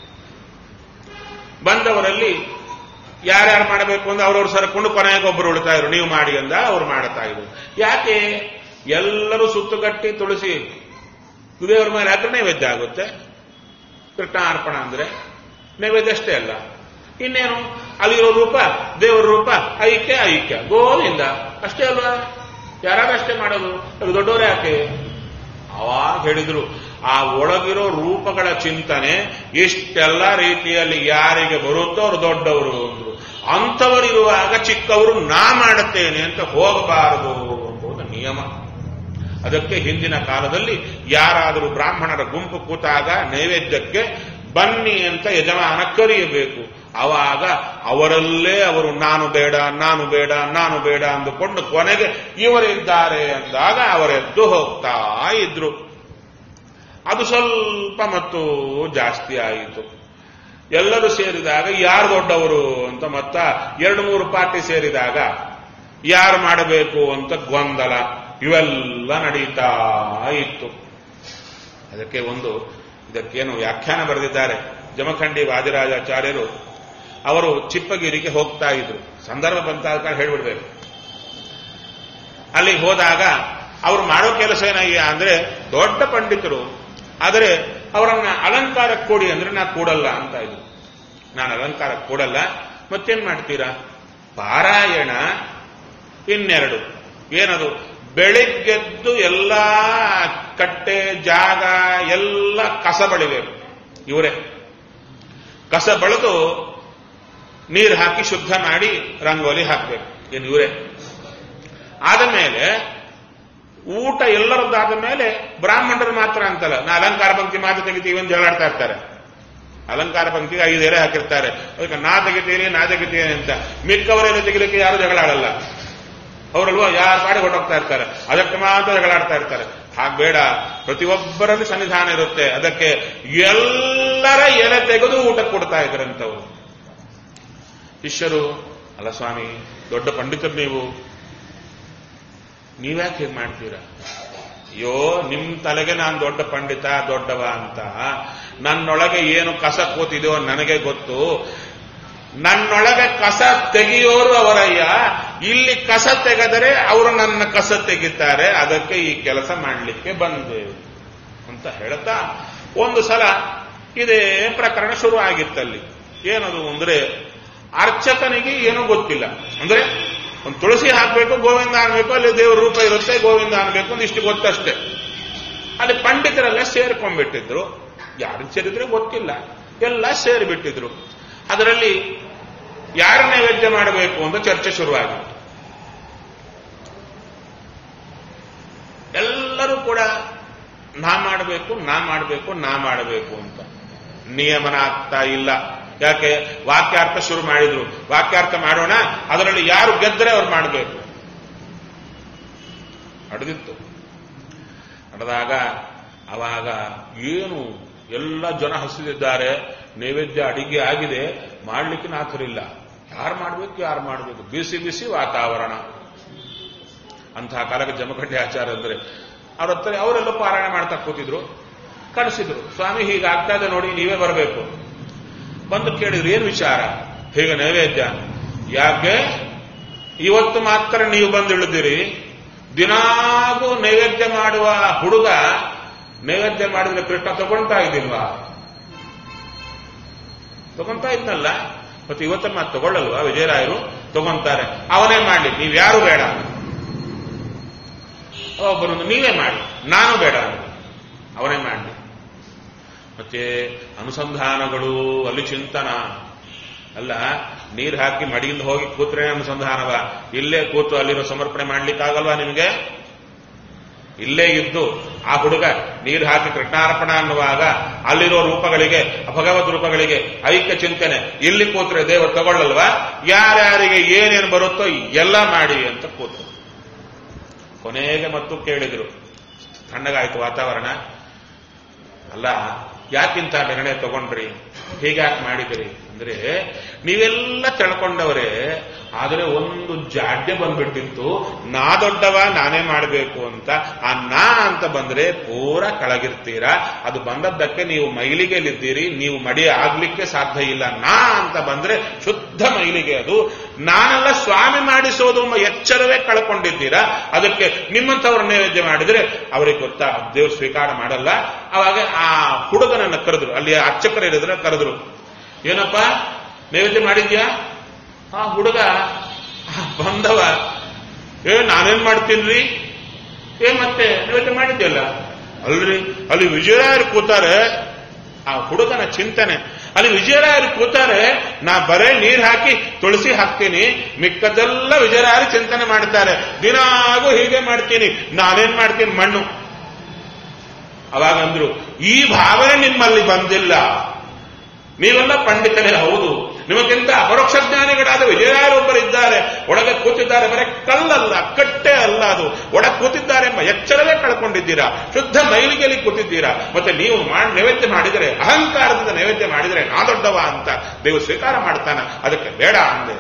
ಬಂದವರಲ್ಲಿ ಯಾರ್ಯಾರು ಮಾಡಬೇಕು ಅಂದ್ರೆ ಅವ್ರವ್ರು ಸರ್ಕೊಂಡು ಕೊನೆಗೆ ಒಬ್ಬರು ಉಳ್ತಾ ಇದ್ರು ನೀವು ಮಾಡಿ ಅಂದ ಅವ್ರು ಮಾಡ್ತಾ ಇದ್ರು ಯಾಕೆ ಎಲ್ಲರೂ ಸುತ್ತುಗಟ್ಟಿ ತುಳಸಿ ದೇವರ ಮೇಲೆ ಹಾಕಿದ್ರೆ ನೈವೇದ್ಯ ಆಗುತ್ತೆ ಕೃಷ್ಣಾರ್ಪಣ ಅಂದ್ರೆ ನೈವೇದ್ಯ ಅಷ್ಟೇ ಅಲ್ಲ ಇನ್ನೇನು ಅಲ್ಲಿರೋ ರೂಪ ದೇವರ ರೂಪ ಐಕ್ಯ ಐಕ್ಯ ಗೋವಿಂದ ಅಷ್ಟೇ ಅಲ್ವಾ ಯಾರಾಗಷ್ಟೇ ಮಾಡೋದು ಅದು ದೊಡ್ಡವರೇ ಯಾಕೆ ಅವಾಗ ಹೇಳಿದ್ರು ಆ ಒಳಗಿರೋ ರೂಪಗಳ ಚಿಂತನೆ ಇಷ್ಟೆಲ್ಲ ರೀತಿಯಲ್ಲಿ ಯಾರಿಗೆ ಬರುತ್ತೋ ಅವ್ರು ದೊಡ್ಡವರು ಅಂದ್ರು ಅಂಥವರಿರುವಾಗ ಚಿಕ್ಕವರು ನಾ ಮಾಡುತ್ತೇನೆ ಅಂತ ಹೋಗಬಾರದು ಎಂಬುದು ನಿಯಮ ಅದಕ್ಕೆ ಹಿಂದಿನ ಕಾಲದಲ್ಲಿ ಯಾರಾದರೂ ಬ್ರಾಹ್ಮಣರ ಗುಂಪು ಕೂತಾಗ ನೈವೇದ್ಯಕ್ಕೆ ಬನ್ನಿ ಅಂತ ಯಜಮಾನ ಕರೆಯಬೇಕು ಅವಾಗ ಅವರಲ್ಲೇ ಅವರು ನಾನು ಬೇಡ ನಾನು ಬೇಡ ನಾನು ಬೇಡ ಅಂದುಕೊಂಡು ಕೊನೆಗೆ ಇವರಿದ್ದಾರೆ ಅಂದಾಗ ಅವರೆದ್ದು ಹೋಗ್ತಾ ಇದ್ರು ಅದು ಸ್ವಲ್ಪ ಮತ್ತು ಜಾಸ್ತಿ ಆಯಿತು ಎಲ್ಲರೂ ಸೇರಿದಾಗ ಯಾರು ದೊಡ್ಡವರು ಅಂತ ಮತ್ತ ಎರಡು ಮೂರು ಪಾರ್ಟಿ ಸೇರಿದಾಗ ಯಾರು ಮಾಡಬೇಕು ಅಂತ ಗೊಂದಲ ಇವೆಲ್ಲ ನಡೀತಾ ಇತ್ತು ಅದಕ್ಕೆ ಒಂದು ಇದಕ್ಕೇನು ವ್ಯಾಖ್ಯಾನ ಬರೆದಿದ್ದಾರೆ ಜಮಖಂಡಿ ವಾದಿರಾಜಾಚಾರ್ಯರು ಅವರು ಚಿಪ್ಪಗಿರಿಗೆ ಹೋಗ್ತಾ ಇದ್ರು ಸಂದರ್ಭ ಬಂತಾಗ ಹೇಳ್ಬಿಡ್ಬೇಕು ಅಲ್ಲಿಗೆ ಹೋದಾಗ ಅವ್ರು ಮಾಡೋ ಕೆಲಸ ಏನಯ್ಯ ಅಂದ್ರೆ ದೊಡ್ಡ ಪಂಡಿತರು ಆದರೆ ಅವರನ್ನ ಅಲಂಕಾರಕ್ಕೆ ಕೊಡಿ ಅಂದ್ರೆ ನಾ ಕೂಡಲ್ಲ ಅಂತ ಇದ್ರು ನಾನು ಅಲಂಕಾರಕ್ಕೆ ಕೊಡಲ್ಲ ಮತ್ತೇನ್ ಮಾಡ್ತೀರಾ ಪಾರಾಯಣ ಇನ್ನೆರಡು ಏನದು ಬೆಳಿಗ್ಗೆದ್ದು ಎಲ್ಲ ಕಟ್ಟೆ ಜಾಗ ಎಲ್ಲ ಕಸ ಬಳಿಬೇಕು ಇವರೇ ಕಸ ಬಳಿದು ನೀರು ಹಾಕಿ ಶುದ್ಧ ಮಾಡಿ ರಂಗೋಲಿ ಹಾಕಬೇಕು ಏನು ಇವರೇ ಆದ ಮೇಲೆ ಊಟ ಎಲ್ಲರದ್ದಾದ ಮೇಲೆ ಬ್ರಾಹ್ಮಣರು ಮಾತ್ರ ಅಂತಲ್ಲ ನಾ ಅಲಂಕಾರ ಪಂಕ್ತಿ ಮಾತು ತೆಗಿತೀವಿ ಅಂತ ಜಗಳಾಡ್ತಾ ಇರ್ತಾರೆ ಅಲಂಕಾರ ಪಂಕ್ತಿಗೆ ಐದು ಎಲೆ ಹಾಕಿರ್ತಾರೆ ಅದಕ್ಕೆ ನಾ ತೆಗಿತೀನಿ ನಾ ತೆಗಿತೀನಿ ಅಂತ ಮಿಕ್ಕವರೇನು ತೆಗಿಲಿಕ್ಕೆ ಯಾರು ಜಗಳ ಆಡಲ್ಲ ಅವರಲ್ವಾ ಯಾರು ಪಾಡಿ ಹೊಟ್ಟೋಗ್ತಾ ಇರ್ತಾರೆ ಅದಕ್ಕೆ ಮಾತ್ರ ಜಗಳಾಡ್ತಾ ಇರ್ತಾರೆ ಹಾಗೆ ಬೇಡ ಪ್ರತಿಯೊಬ್ಬರಲ್ಲಿ ಸನ್ನಿಧಾನ ಇರುತ್ತೆ ಅದಕ್ಕೆ ಎಲ್ಲರ ಎಲೆ ತೆಗೆದು ಊಟ ಕೊಡ್ತಾ ಇದ್ರಂತವ್ರು ಶಿಷ್ಯರು ಅಲ್ಲ ಸ್ವಾಮಿ ದೊಡ್ಡ ಪಂಡಿತರು ನೀವು ನೀವ್ಯಾಕೆ ಹೀಗೆ ಮಾಡ್ತೀರಾ ಅಯ್ಯೋ ನಿಮ್ ತಲೆಗೆ ನಾನು ದೊಡ್ಡ ಪಂಡಿತ ದೊಡ್ಡವ ಅಂತ ನನ್ನೊಳಗೆ ಏನು ಕಸ ಕೂತಿದೆಯೋ ನನಗೆ ಗೊತ್ತು ನನ್ನೊಳಗೆ ಕಸ ತೆಗೆಯೋರು ಅವರಯ್ಯ ಇಲ್ಲಿ ಕಸ ತೆಗೆದರೆ ಅವರು ನನ್ನ ಕಸ ತೆಗಿತಾರೆ ಅದಕ್ಕೆ ಈ ಕೆಲಸ ಮಾಡಲಿಕ್ಕೆ ಬಂದೆ ಅಂತ ಹೇಳ್ತಾ ಒಂದು ಸಲ ಇದೇ ಪ್ರಕರಣ ಶುರು ಆಗಿತ್ತಲ್ಲಿ ಏನದು ಅಂದ್ರೆ ಅರ್ಚಕನಿಗೆ ಏನೂ ಗೊತ್ತಿಲ್ಲ ಅಂದ್ರೆ ಒಂದು ತುಳಸಿ ಹಾಕಬೇಕು ಗೋವಿಂದ ಅನ್ಬೇಕು ಅಲ್ಲಿ ದೇವರ ರೂಪ ಇರುತ್ತೆ ಗೋವಿಂದ ಅನ್ಬೇಕು ಅಂತ ಇಷ್ಟು ಗೊತ್ತಷ್ಟೇ ಅಲ್ಲಿ ಪಂಡಿತರೆಲ್ಲ ಸೇರ್ಕೊಂಡ್ಬಿಟ್ಟಿದ್ರು ಯಾರು ಸೇರಿದ್ರೆ ಗೊತ್ತಿಲ್ಲ ಎಲ್ಲ ಸೇರಿಬಿಟ್ಟಿದ್ರು ಅದರಲ್ಲಿ ಯಾರ ನೈವೇದ್ಯ ಮಾಡಬೇಕು ಅಂತ ಚರ್ಚೆ ಶುರುವಾಗಿತ್ತು ಎಲ್ಲರೂ ಕೂಡ ನಾ ಮಾಡಬೇಕು ನಾ ಮಾಡಬೇಕು ನಾ ಮಾಡಬೇಕು ಅಂತ ನಿಯಮನ ಆಗ್ತಾ ಇಲ್ಲ ಯಾಕೆ ವಾಕ್ಯಾರ್ಥ ಶುರು ಮಾಡಿದ್ರು ವಾಕ್ಯಾರ್ಥ ಮಾಡೋಣ ಅದರಲ್ಲಿ ಯಾರು ಗೆದ್ದರೆ ಅವ್ರು ಮಾಡಬೇಕು ನಡೆದಿತ್ತು ನಡೆದಾಗ ಅವಾಗ ಏನು ಎಲ್ಲ ಜನ ಹಸಿದಿದ್ದಾರೆ ನೈವೇದ್ಯ ಅಡಿಗೆ ಆಗಿದೆ ಮಾಡ್ಲಿಕ್ಕೆ ನಾಥರಿಲ್ಲ ಯಾರು ಮಾಡಬೇಕು ಯಾರು ಮಾಡಬೇಕು ಬಿಸಿ ಬಿಸಿ ವಾತಾವರಣ ಅಂತಹ ಕಾಲಕ್ಕೆ ಜಮಖಂಡಿ ಆಚಾರ ಅಂದ್ರೆ ಅವ್ರ ಹತ್ರ ಅವರೆಲ್ಲ ಪಾರಾಯಣ ಮಾಡ್ತಾ ಕೂತಿದ್ರು ಕಳಿಸಿದ್ರು ಸ್ವಾಮಿ ಹೀಗಾಗ್ತಾ ಇದೆ ನೋಡಿ ನೀವೇ ಬರಬೇಕು ಬಂದು ಕೇಳಿದ್ರು ಏನು ವಿಚಾರ ಹೀಗೆ ನೈವೇದ್ಯ ಯಾಕೆ ಇವತ್ತು ಮಾತ್ರ ನೀವು ಬಂದು ಇಳಿದಿರಿ ದಿನಾಗೂ ನೈವೇದ್ಯ ಮಾಡುವ ಹುಡುಗ ನೈವೇದ್ಯ ಮಾಡಿದ್ರೆ ಕೃಷ್ಣ ತಗೊಳ್ತಾ ಇದ್ದಿಲ್ವಾ ತಗೊಂತಾ ಇದ್ನಲ್ಲ ಮತ್ತೆ ಇವತ್ತ ಮಾತು ತಗೊಳ್ಳಲ್ವಾ ವಿಜಯರಾಯರು ತಗೊಂತಾರೆ ಅವನೇ ಮಾಡಲಿ ನೀವ್ಯಾರು ಬೇಡ ಒಬ್ಬರು ನೀವೇ ಮಾಡಿ ನಾನು ಬೇಡ ಅವನೇ ಮಾಡಲಿ ಮತ್ತೆ ಅನುಸಂಧಾನಗಳು ಅಲ್ಲಿ ಚಿಂತನ ಅಲ್ಲ ನೀರು ಹಾಕಿ ಮಡಿಯಿಂದ ಹೋಗಿ ಕೂತ್ರೆ ಅನುಸಂಧಾನವ ಇಲ್ಲೇ ಕೂತು ಅಲ್ಲಿರೋ ಸಮರ್ಪಣೆ ಮಾಡ್ಲಿಕ್ಕಾಗಲ್ವಾ ನಿಮಗೆ ಇಲ್ಲೇ ಇದ್ದು ಆ ಹುಡುಗ ನೀರು ಹಾಕಿ ಕೃಷ್ಣಾರ್ಪಣ ಅನ್ನುವಾಗ ಅಲ್ಲಿರೋ ರೂಪಗಳಿಗೆ ಭಗವದ್ ರೂಪಗಳಿಗೆ ಐಕ್ಯ ಚಿಂತನೆ ಇಲ್ಲಿ ಕೂತ್ರೆ ದೇವರು ತಗೊಳ್ಳಲ್ವಾ ಯಾರ್ಯಾರಿಗೆ ಏನೇನು ಬರುತ್ತೋ ಎಲ್ಲ ಮಾಡಿ ಅಂತ ಕೂತು ಕೊನೆಗೆ ಮತ್ತು ಕೇಳಿದ್ರು ತಣ್ಣಗಾಯ್ತು ವಾತಾವರಣ ಅಲ್ಲ ಯಾಕಿಂತ ನಿರ್ಣಯ ತಗೊಂಡ್ರಿ ಹೀಗ್ಯಾಕೆ ಮಾಡಿದಿರಿ ಅಂದ್ರೆ ನೀವೆಲ್ಲ ತಿಳ್ಕೊಂಡವರೇ ಆದರೆ ಒಂದು ಜಾಡ್ಯ ಬಂದ್ಬಿಟ್ಟಿತ್ತು ನಾ ದೊಡ್ಡವ ನಾನೇ ಮಾಡಬೇಕು ಅಂತ ಆ ನಾ ಅಂತ ಬಂದ್ರೆ ಪೂರ ಕೆಳಗಿರ್ತೀರಾ ಅದು ಬಂದದ್ದಕ್ಕೆ ನೀವು ಮೈಲಿಗೆಲಿದ್ದೀರಿ ನೀವು ಮಡಿ ಆಗ್ಲಿಕ್ಕೆ ಸಾಧ್ಯ ಇಲ್ಲ ನಾ ಅಂತ ಬಂದ್ರೆ ಶುದ್ಧ ಮೈಲಿಗೆ ಅದು ನಾನೆಲ್ಲ ಸ್ವಾಮಿ ಮಾಡಿಸೋದು ಎಂಬ ಎಚ್ಚರವೇ ಕಳ್ಕೊಂಡಿದ್ದೀರಾ ಅದಕ್ಕೆ ನಿಮ್ಮಂಥವ್ರ ನೈವೇದ್ಯ ಮಾಡಿದ್ರೆ ಅವರಿಗೆ ಗೊತ್ತಾ ದೇವ್ರು ಸ್ವೀಕಾರ ಮಾಡಲ್ಲ ಅವಾಗ ಆ ಹುಡುಗನನ್ನ ಕರೆದ್ರು ಅಲ್ಲಿ ಅರ್ಚಕರಿದ್ರೆ ಕರೆದ್ರು ಏನಪ್ಪ ನೈವೇದ್ಯ ಮಾಡಿದ್ಯಾ ಆ ಹುಡುಗ ಬಂದವ ಏ ನಾನೇನ್ ಮಾಡ್ತೀನ್ರಿ ಏ ಮತ್ತೆ ನೈವೇದ್ಯ ಮಾಡಿದ್ಯಲ್ಲ ಅಲ್ರಿ ಅಲ್ಲಿ ವಿಜಯರಾಯರು ಕೂತಾರೆ ಆ ಹುಡುಗನ ಚಿಂತನೆ ಅಲ್ಲಿ ವಿಜಯರಾಯರು ಕೂತಾರೆ ನಾ ಬರೇ ನೀರ್ ಹಾಕಿ ತುಳಸಿ ಹಾಕ್ತೀನಿ ಮಿಕ್ಕದೆಲ್ಲ ವಿಜಯರಾಯರು ಚಿಂತನೆ ಮಾಡ್ತಾರೆ ದಿನಾಗೂ ಹೀಗೆ ಮಾಡ್ತೀನಿ ನಾನೇನ್ ಮಾಡ್ತೀನಿ ಮಣ್ಣು ಅವಾಗಂದ್ರು ಈ ಭಾವನೆ ನಿಮ್ಮಲ್ಲಿ ಬಂದಿಲ್ಲ ನೀವೆಲ್ಲ ಪಂಡಿತರೇ ಹೌದು ನಿಮಗಿಂತ ಅಪರೋಕ್ಷ ಜ್ಞಾನಿಗಳಾದ ವಿಜಯರಾಯರೊಬ್ಬರಿದ್ದಾರೆ ಒಳಗೆ ಕೂತಿದ್ದಾರೆ ಬರೀ ಕಲ್ಲಲ್ಲ ಕಟ್ಟೆ ಅಲ್ಲ ಅದು ಒಳಗೆ ಕೂತಿದ್ದಾರೆ ಎಂಬ ಎಚ್ಚರವೇ ಕಳ್ಕೊಂಡಿದ್ದೀರಾ ಶುದ್ಧ ಮೈಲಿಗೆಯಲ್ಲಿ ಕೂತಿದ್ದೀರಾ ಮತ್ತೆ ನೀವು ಮಾಡಿ ನೈವೇದ್ಯ ಮಾಡಿದರೆ ಅಹಂಕಾರದಿಂದ ನೈವೇದ್ಯ ಮಾಡಿದರೆ ನಾ ದೊಡ್ಡವ ಅಂತ ದೇವರು ಸ್ವೀಕಾರ ಮಾಡ್ತಾನ ಅದಕ್ಕೆ ಬೇಡ ಅಂದೆ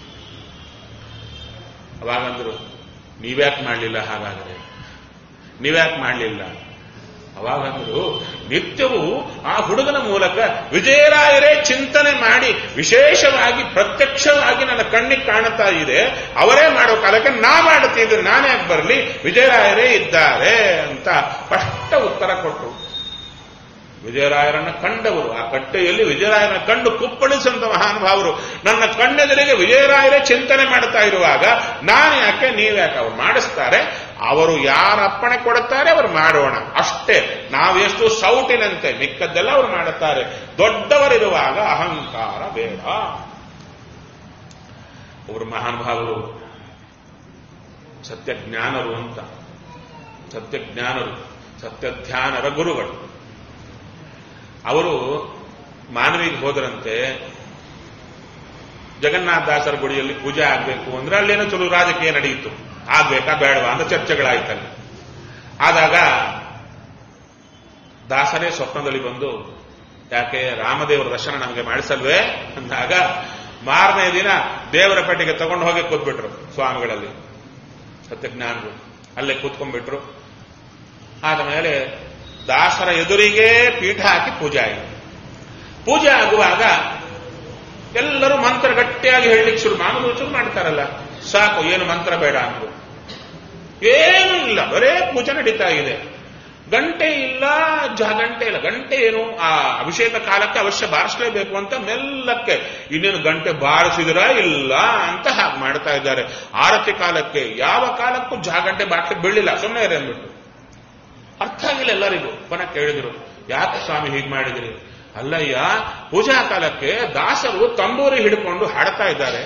ಅವಾಗಂದ್ರು ನೀವ್ಯಾಕೆ ಮಾಡಲಿಲ್ಲ ಹಾಗಾದರೆ ನೀವ್ಯಾಕೆ ಮಾಡಲಿಲ್ಲ ಅವಾಗಂದ್ರು ನಿತ್ಯವೂ ಆ ಹುಡುಗನ ಮೂಲಕ ವಿಜಯರಾಯರೇ ಚಿಂತನೆ ಮಾಡಿ ವಿಶೇಷವಾಗಿ ಪ್ರತ್ಯಕ್ಷವಾಗಿ ನನ್ನ ಕಣ್ಣಿಗೆ ಕಾಣುತ್ತಾ ಇದೆ ಅವರೇ ಮಾಡೋ ಕಾಲಕ್ಕೆ ನಾ ಮಾಡುತ್ತಿದ್ರೆ ನಾನೇ ಬರಲಿ ವಿಜಯರಾಯರೇ ಇದ್ದಾರೆ ಅಂತ ಸ್ಪಷ್ಟ ಉತ್ತರ ಕೊಟ್ಟರು ವಿಜಯರಾಯರನ್ನ ಕಂಡವರು ಆ ಕಟ್ಟೆಯಲ್ಲಿ ವಿಜಯರಾಯರನ್ನ ಕಂಡು ಕುಪ್ಪಳಿಸುವಂತ ಮಹಾನುಭಾವರು ನನ್ನ ಕಣ್ಣೆದುರಿಗೆ ವಿಜಯರಾಯರೇ ಚಿಂತನೆ ಮಾಡ್ತಾ ಇರುವಾಗ ನಾನು ಯಾಕೆ ನೀವ್ಯಾಕೆ ಅವ್ರು ಮಾಡಿಸ್ತಾರೆ ಅವರು ಯಾರ ಅಪ್ಪಣೆ ಕೊಡುತ್ತಾರೆ ಅವರು ಮಾಡೋಣ ಅಷ್ಟೇ ನಾವೆಷ್ಟು ಸೌಟಿನಂತೆ ಮಿಕ್ಕದ್ದೆಲ್ಲ ಅವರು ಮಾಡುತ್ತಾರೆ ದೊಡ್ಡವರಿರುವಾಗ ಅಹಂಕಾರ ಬೇಡ ಅವರು ಮಹಾನುಭಾವರು ಸತ್ಯಜ್ಞಾನರು ಅಂತ ಸತ್ಯಜ್ಞಾನರು ಸತ್ಯಧ್ಯಾನರ ಗುರುಗಳು ಅವರು ಮಾನವಿಗೆ ಹೋದ್ರಂತೆ ಜಗನ್ನಾಥದಾಸರ ಗುಡಿಯಲ್ಲಿ ಪೂಜೆ ಆಗ್ಬೇಕು ಅಂದ್ರೆ ಅಲ್ಲೇನೋ ಚಲೋ ರಾಜಕೀಯ ನಡೆಯಿತು ಆಗ್ಬೇಕಾ ಬೇಡವಾ ಅಂತ ಚರ್ಚೆಗಳಾಯ್ತಲ್ಲಿ ಆದಾಗ ದಾಸರೇ ಸ್ವಪ್ನದಲ್ಲಿ ಬಂದು ಯಾಕೆ ರಾಮದೇವರ ದರ್ಶನ ನಮಗೆ ಮಾಡಿಸಲ್ವೇ ಅಂದಾಗ ಮಾರನೇ ದಿನ ದೇವರ ಪೆಟ್ಟಿಗೆ ತಗೊಂಡು ಹೋಗಿ ಕೂತ್ಬಿಟ್ರು ಸ್ವಾಮಿಗಳಲ್ಲಿ ಸತ್ಯಜ್ಞಾನರು ಅಲ್ಲೇ ಕೂತ್ಕೊಂಡ್ಬಿಟ್ರು ಆದ ಮೇಲೆ ದಾಸರ ಎದುರಿಗೆ ಪೀಠ ಹಾಕಿ ಪೂಜೆ ಆಯಿತು ಪೂಜೆ ಆಗುವಾಗ ಎಲ್ಲರೂ ಮಂತ್ರ ಗಟ್ಟಿಯಾಗಿ ಹೇಳಲಿಕ್ಕೆ ಶುರು ಮಾಮೂಲು ಶುರು ಮಾಡ್ತಾರಲ್ಲ ಸಾಕು ಏನು ಮಂತ್ರ ಬೇಡ ಅಂದ್ರು ಏನೂ ಇಲ್ಲ ಬರೇ ಪೂಜೆ ನಡೀತಾ ಇದೆ ಗಂಟೆ ಇಲ್ಲ ಜ ಗಂಟೆ ಇಲ್ಲ ಗಂಟೆ ಏನು ಆ ಅಭಿಷೇಕ ಕಾಲಕ್ಕೆ ಅವಶ್ಯ ಬಾರಿಸಲೇಬೇಕು ಅಂತ ಮೆಲ್ಲಕ್ಕೆ ಇನ್ನೇನು ಗಂಟೆ ಬಾರಿಸಿದ್ರ ಇಲ್ಲ ಅಂತ ಹಾಗೆ ಮಾಡ್ತಾ ಇದ್ದಾರೆ ಆರತಿ ಕಾಲಕ್ಕೆ ಯಾವ ಕಾಲಕ್ಕೂ ಜಾ ಗಂಟೆ ಬಾಟ್ಲಿಗೆ ಬೀಳಿಲ್ಲ ಸುಮ್ಮನೆ ಇರಿ ಅಂದ್ಬಿಟ್ಟು ಅರ್ಥ ಆಗಿಲ್ಲ ಎಲ್ಲರಿಗೂ ಪುನಃ ಕೇಳಿದ್ರು ಯಾಕೆ ಸ್ವಾಮಿ ಹೀಗೆ ಮಾಡಿದ್ರಿ ಅಲ್ಲಯ್ಯ ಪೂಜಾ ಕಾಲಕ್ಕೆ ದಾಸರು ತಂಬೂರಿ ಹಿಡ್ಕೊಂಡು ಹಾಡ್ತಾ ಇದ್ದಾರೆ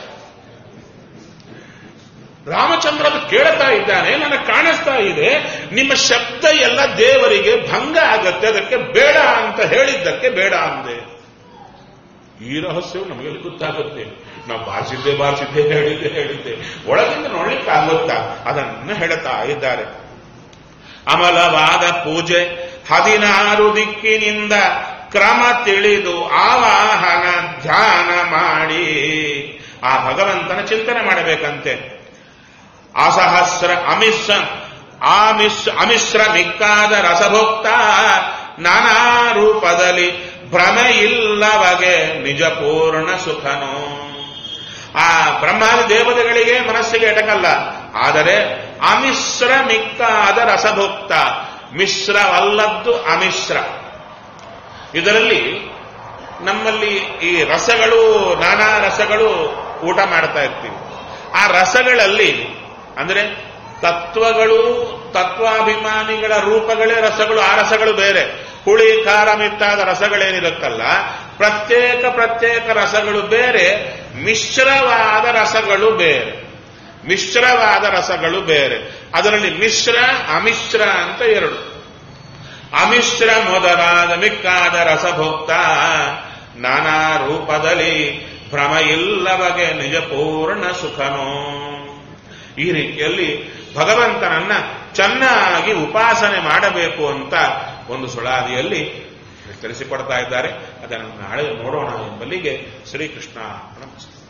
ರಾಮಚಂದ್ರ ಅದು ಕೇಳ್ತಾ ಇದ್ದಾನೆ ನನಗೆ ಕಾಣಿಸ್ತಾ ಇದೆ ನಿಮ್ಮ ಶಬ್ದ ಎಲ್ಲ ದೇವರಿಗೆ ಭಂಗ ಆಗತ್ತೆ ಅದಕ್ಕೆ ಬೇಡ ಅಂತ ಹೇಳಿದ್ದಕ್ಕೆ ಬೇಡ ಅಂದೆ ಈ ರಹಸ್ಯವು ನಮಗೆ ಗೊತ್ತಾಗುತ್ತೆ ನಾವು ಬಾರಿಸಿದ್ದೆ ಬಾರಿಸಿದ್ದೆ ಹೇಳಿದ್ದೆ ಹೇಳಿದ್ದೆ ಒಳಗಿಂದ ನೋಡ್ಲಿಕ್ಕಾಗುತ್ತಾ ಅದನ್ನು ಹೇಳ್ತಾ ಇದ್ದಾರೆ ಅಮಲವಾದ ಪೂಜೆ ಹದಿನಾರು ದಿಕ್ಕಿನಿಂದ ಕ್ರಮ ತಿಳಿದು ಆವಾಹನ ಧ್ಯಾನ ಮಾಡಿ ಆ ಭಗವಂತನ ಚಿಂತನೆ ಮಾಡಬೇಕಂತೆ ಅಸಹಸ್ರ ಅಮಿಶ್ರ ಆಮಿಶ್ ಅಮಿಶ್ರ ಮಿಕ್ಕಾದ ರಸಭೋಕ್ತ ನಾನಾ ರೂಪದಲ್ಲಿ ಭ್ರಮೆ ಇಲ್ಲವಗೆ ನಿಜ ಪೂರ್ಣ ಸುಖನೋ ಆ ಬ್ರಹ್ಮಾದಿ ದೇವತೆಗಳಿಗೆ ಮನಸ್ಸಿಗೆ ಎಟಕಲ್ಲ ಆದರೆ ಅಮಿಶ್ರ ಮಿಕ್ಕಾದ ರಸಭೋಕ್ತ ಮಿಶ್ರವಲ್ಲದ್ದು ಅಮಿಶ್ರ ಇದರಲ್ಲಿ ನಮ್ಮಲ್ಲಿ ಈ ರಸಗಳು ನಾನಾ ರಸಗಳು ಊಟ ಮಾಡ್ತಾ ಇರ್ತೀವಿ ಆ ರಸಗಳಲ್ಲಿ ಅಂದ್ರೆ ತತ್ವಗಳು ತತ್ವಾಭಿಮಾನಿಗಳ ರೂಪಗಳೇ ರಸಗಳು ಆ ರಸಗಳು ಬೇರೆ ಹುಳಿ ಖಾರ ಮಿತ್ತಾದ ರಸಗಳೇನಿರುತ್ತಲ್ಲ ಪ್ರತ್ಯೇಕ ಪ್ರತ್ಯೇಕ ರಸಗಳು ಬೇರೆ ಮಿಶ್ರವಾದ ರಸಗಳು ಬೇರೆ ಮಿಶ್ರವಾದ ರಸಗಳು ಬೇರೆ ಅದರಲ್ಲಿ ಮಿಶ್ರ ಅಮಿಶ್ರ ಅಂತ ಎರಡು ಅಮಿಶ್ರ ಮೊದಲಾದ ಮಿಕ್ಕಾದ ರಸಭೋಕ್ತ ನಾನಾ ರೂಪದಲ್ಲಿ ಭ್ರಮ ಇಲ್ಲವಗೆ ನಿಜ ಪೂರ್ಣ ಸುಖನೋ ಈ ರೀತಿಯಲ್ಲಿ ಭಗವಂತನನ್ನ ಚೆನ್ನಾಗಿ ಉಪಾಸನೆ ಮಾಡಬೇಕು ಅಂತ ಒಂದು ಸುಳಾದಿಯಲ್ಲಿ ತಿಳಿಸಿಕೊಡ್ತಾ ಇದ್ದಾರೆ ಅದನ್ನು ನಾಳೆ ನೋಡೋಣ ಎಂಬಲ್ಲಿಗೆ ಶ್ರೀಕೃಷ್ಣ ನಮಸ್ತೆ